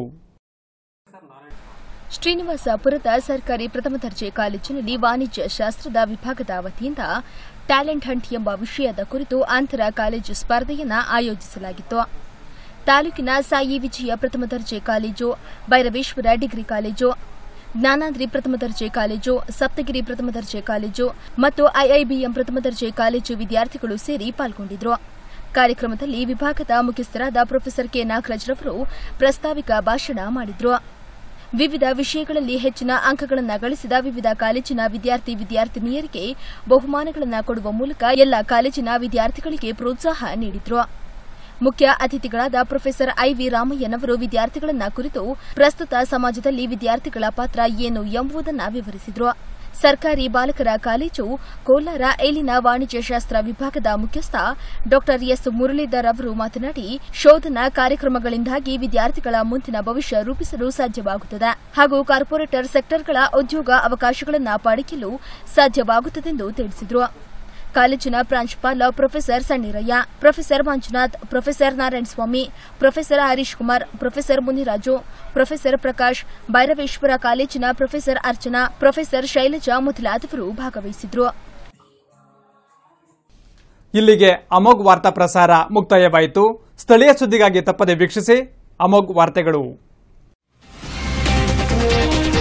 ಶ್ರೀನಿವಾಸಪುರದ ಸರ್ಕಾರಿ ಪ್ರಥಮ ದರ್ಜೆ ಕಾಲೇಜಿನಲ್ಲಿ ವಾಣಿಜ್ಯ ಶಾಸ್ತ್ರದ ವಿಭಾಗದ ವತಿಯಿಂದ ಟ್ಯಾಲೆಂಟ್ ಹಂಟ್ ಎಂಬ ವಿಷಯದ ಕುರಿತು ಅಂತರ ಕಾಲೇಜು ಸ್ಪರ್ಧೆಯನ್ನು ಆಯೋಜಿಸಲಾಗಿತ್ತು ತಾಲೂಕಿನ ಸಾಯಿ ವಿಜಯ ಪ್ರಥಮ ದರ್ಜೆ college Bhairaveshwara degree college Jnanadri ಪ್ರಥಮ ದರ್ಜೆ ಕಾಲೇಜು ಸಪ್ತಗಿರಿ ಪ್ರಥಮ ದರ್ಜೆ ಕಾಲೇಜು ಮತ್ತು ಐಐಬಿಎಂ ಪ್ರಥಮ ದರ್ಜೆ ಕಾಲೇಜು ವಿದ್ಯಾರ್ಥಿಗಳು ಸೇರಿ ಪಾಲ್ಗೊಂಡಿದ್ದರು ಕಾರ್ಯಕ್ರಮದಲ್ಲಿ ವಿಭಾಗದ ಮುಖ್ಯಸ್ಥರಾದ ಪ್ರೊಫೆಸರ್ ಕೆ ನಾಗರಾಜ್ರವರು ಪ್ರಾಸ್ತಾವಿಕ ಭಾಷಣ ಮಾಡಿದರು ವಿವಿಧ ವಿಷಯಗಳಲ್ಲಿ ಹೆಚ್ಚಿನ ಅಂಕಗಳನ್ನು ಗಳಿಸಿದ ವಿವಿಧ ಕಾಲೇಜಿನ ವಿದ್ಯಾರ್ಥಿ ವಿದ್ಯಾರ್ಥಿನಿಯರಿಗೆ ಬಹುಮಾನಗಳನ್ನು ಕೊಡುವ ಮೂಲಕ ಎಲ್ಲ ಕಾಲೇಜಿನ ವಿದ್ಯಾರ್ಥಿಗಳಿಗೆ ಪ್ರೋತ್ಸಾಹ ನೀಡಿದ್ರು ಮುಖ್ಯ ಅತಿಥಿಗಳಾದ ಪ್ರೊಫೆಸರ್ ಐವಿ ರಾಮಯ್ಯನವರು ವಿದ್ಯಾರ್ಥಿಗಳನ್ನ ಕುರಿತು ಪ್ರಸ್ತುತ ಸಮಾಜದಲ್ಲಿ ವಿದ್ಯಾರ್ಥಿಗಳ ಪಾತ್ರ ಏನು ಎಂಬುದನ್ನು ವಿವರಿಸಿದರು ಸರ್ಕಾರಿ ಬಾಲಕರ ಕಾಲೇಜು ಕೋಲಾರ ಇಲ್ಲಿನ ವಾಣಿಜ್ಯಶಾಸ್ತ್ರ ವಿಭಾಗದ ಮುಖ್ಯಸ್ಥ ಡಾ ಎಸ್ ಮುರಳೀಧರ್ ಅವರು ಮಾತನಾಡಿ ಶೋಧನಾ ಕಾರ್ಯಕ್ರಮಗಳಿಂದಾಗಿ ವಿದ್ಯಾರ್ಥಿಗಳ ಮುಂದಿನ ಭವಿಷ್ಯ ರೂಪಿಸಲು ಸಾಧ್ಯವಾಗುತ್ತದೆ ಹಾಗೂ ಕಾರ್ಪೊರೇಟರ್ ಸೆಕ್ಟರ್ಗಳ ಉದ್ಯೋಗ ಅವಕಾಶಗಳನ್ನು ಪಡೆಯಲು ಸಾಧ್ಯವಾಗುತ್ತದೆಂದು ತಿಳಿಸಿದರು ಕಾಲೇಜಿನ ಪ್ರಾಂಶುಪಾಲ professor Sanniraiah professor Manjunath professor Narayanaswamy professor Harish Kumar professor Muniraju professor Prakash Bhairaveshwara ಕಾಲೇಜಿನ ಪ್ರೊಫೆಸರ್ ಅರ್ಚನಾ ಪ್ರೊಫೆಸರ್ ಶೈಲಜಾ ಮೊದಲಾದವರು ಭಾಗವಹಿಸಿದ್ರು ಇಲ್ಲಿಗೆ ಅಮೋಘ್ ವಾರ್ತಾ ಪ್ರಸಾರ ಮುಕ್ತಾಯವಾಯಿತು ಸ್ಥಳೀಯ ಸುದ್ದಿಗಾಗಿ ತಪ್ಪದೆ ವೀಕ್ಷಿಸಿ ಅಮೋಘ್ ವಾರ್ತೆಗಳು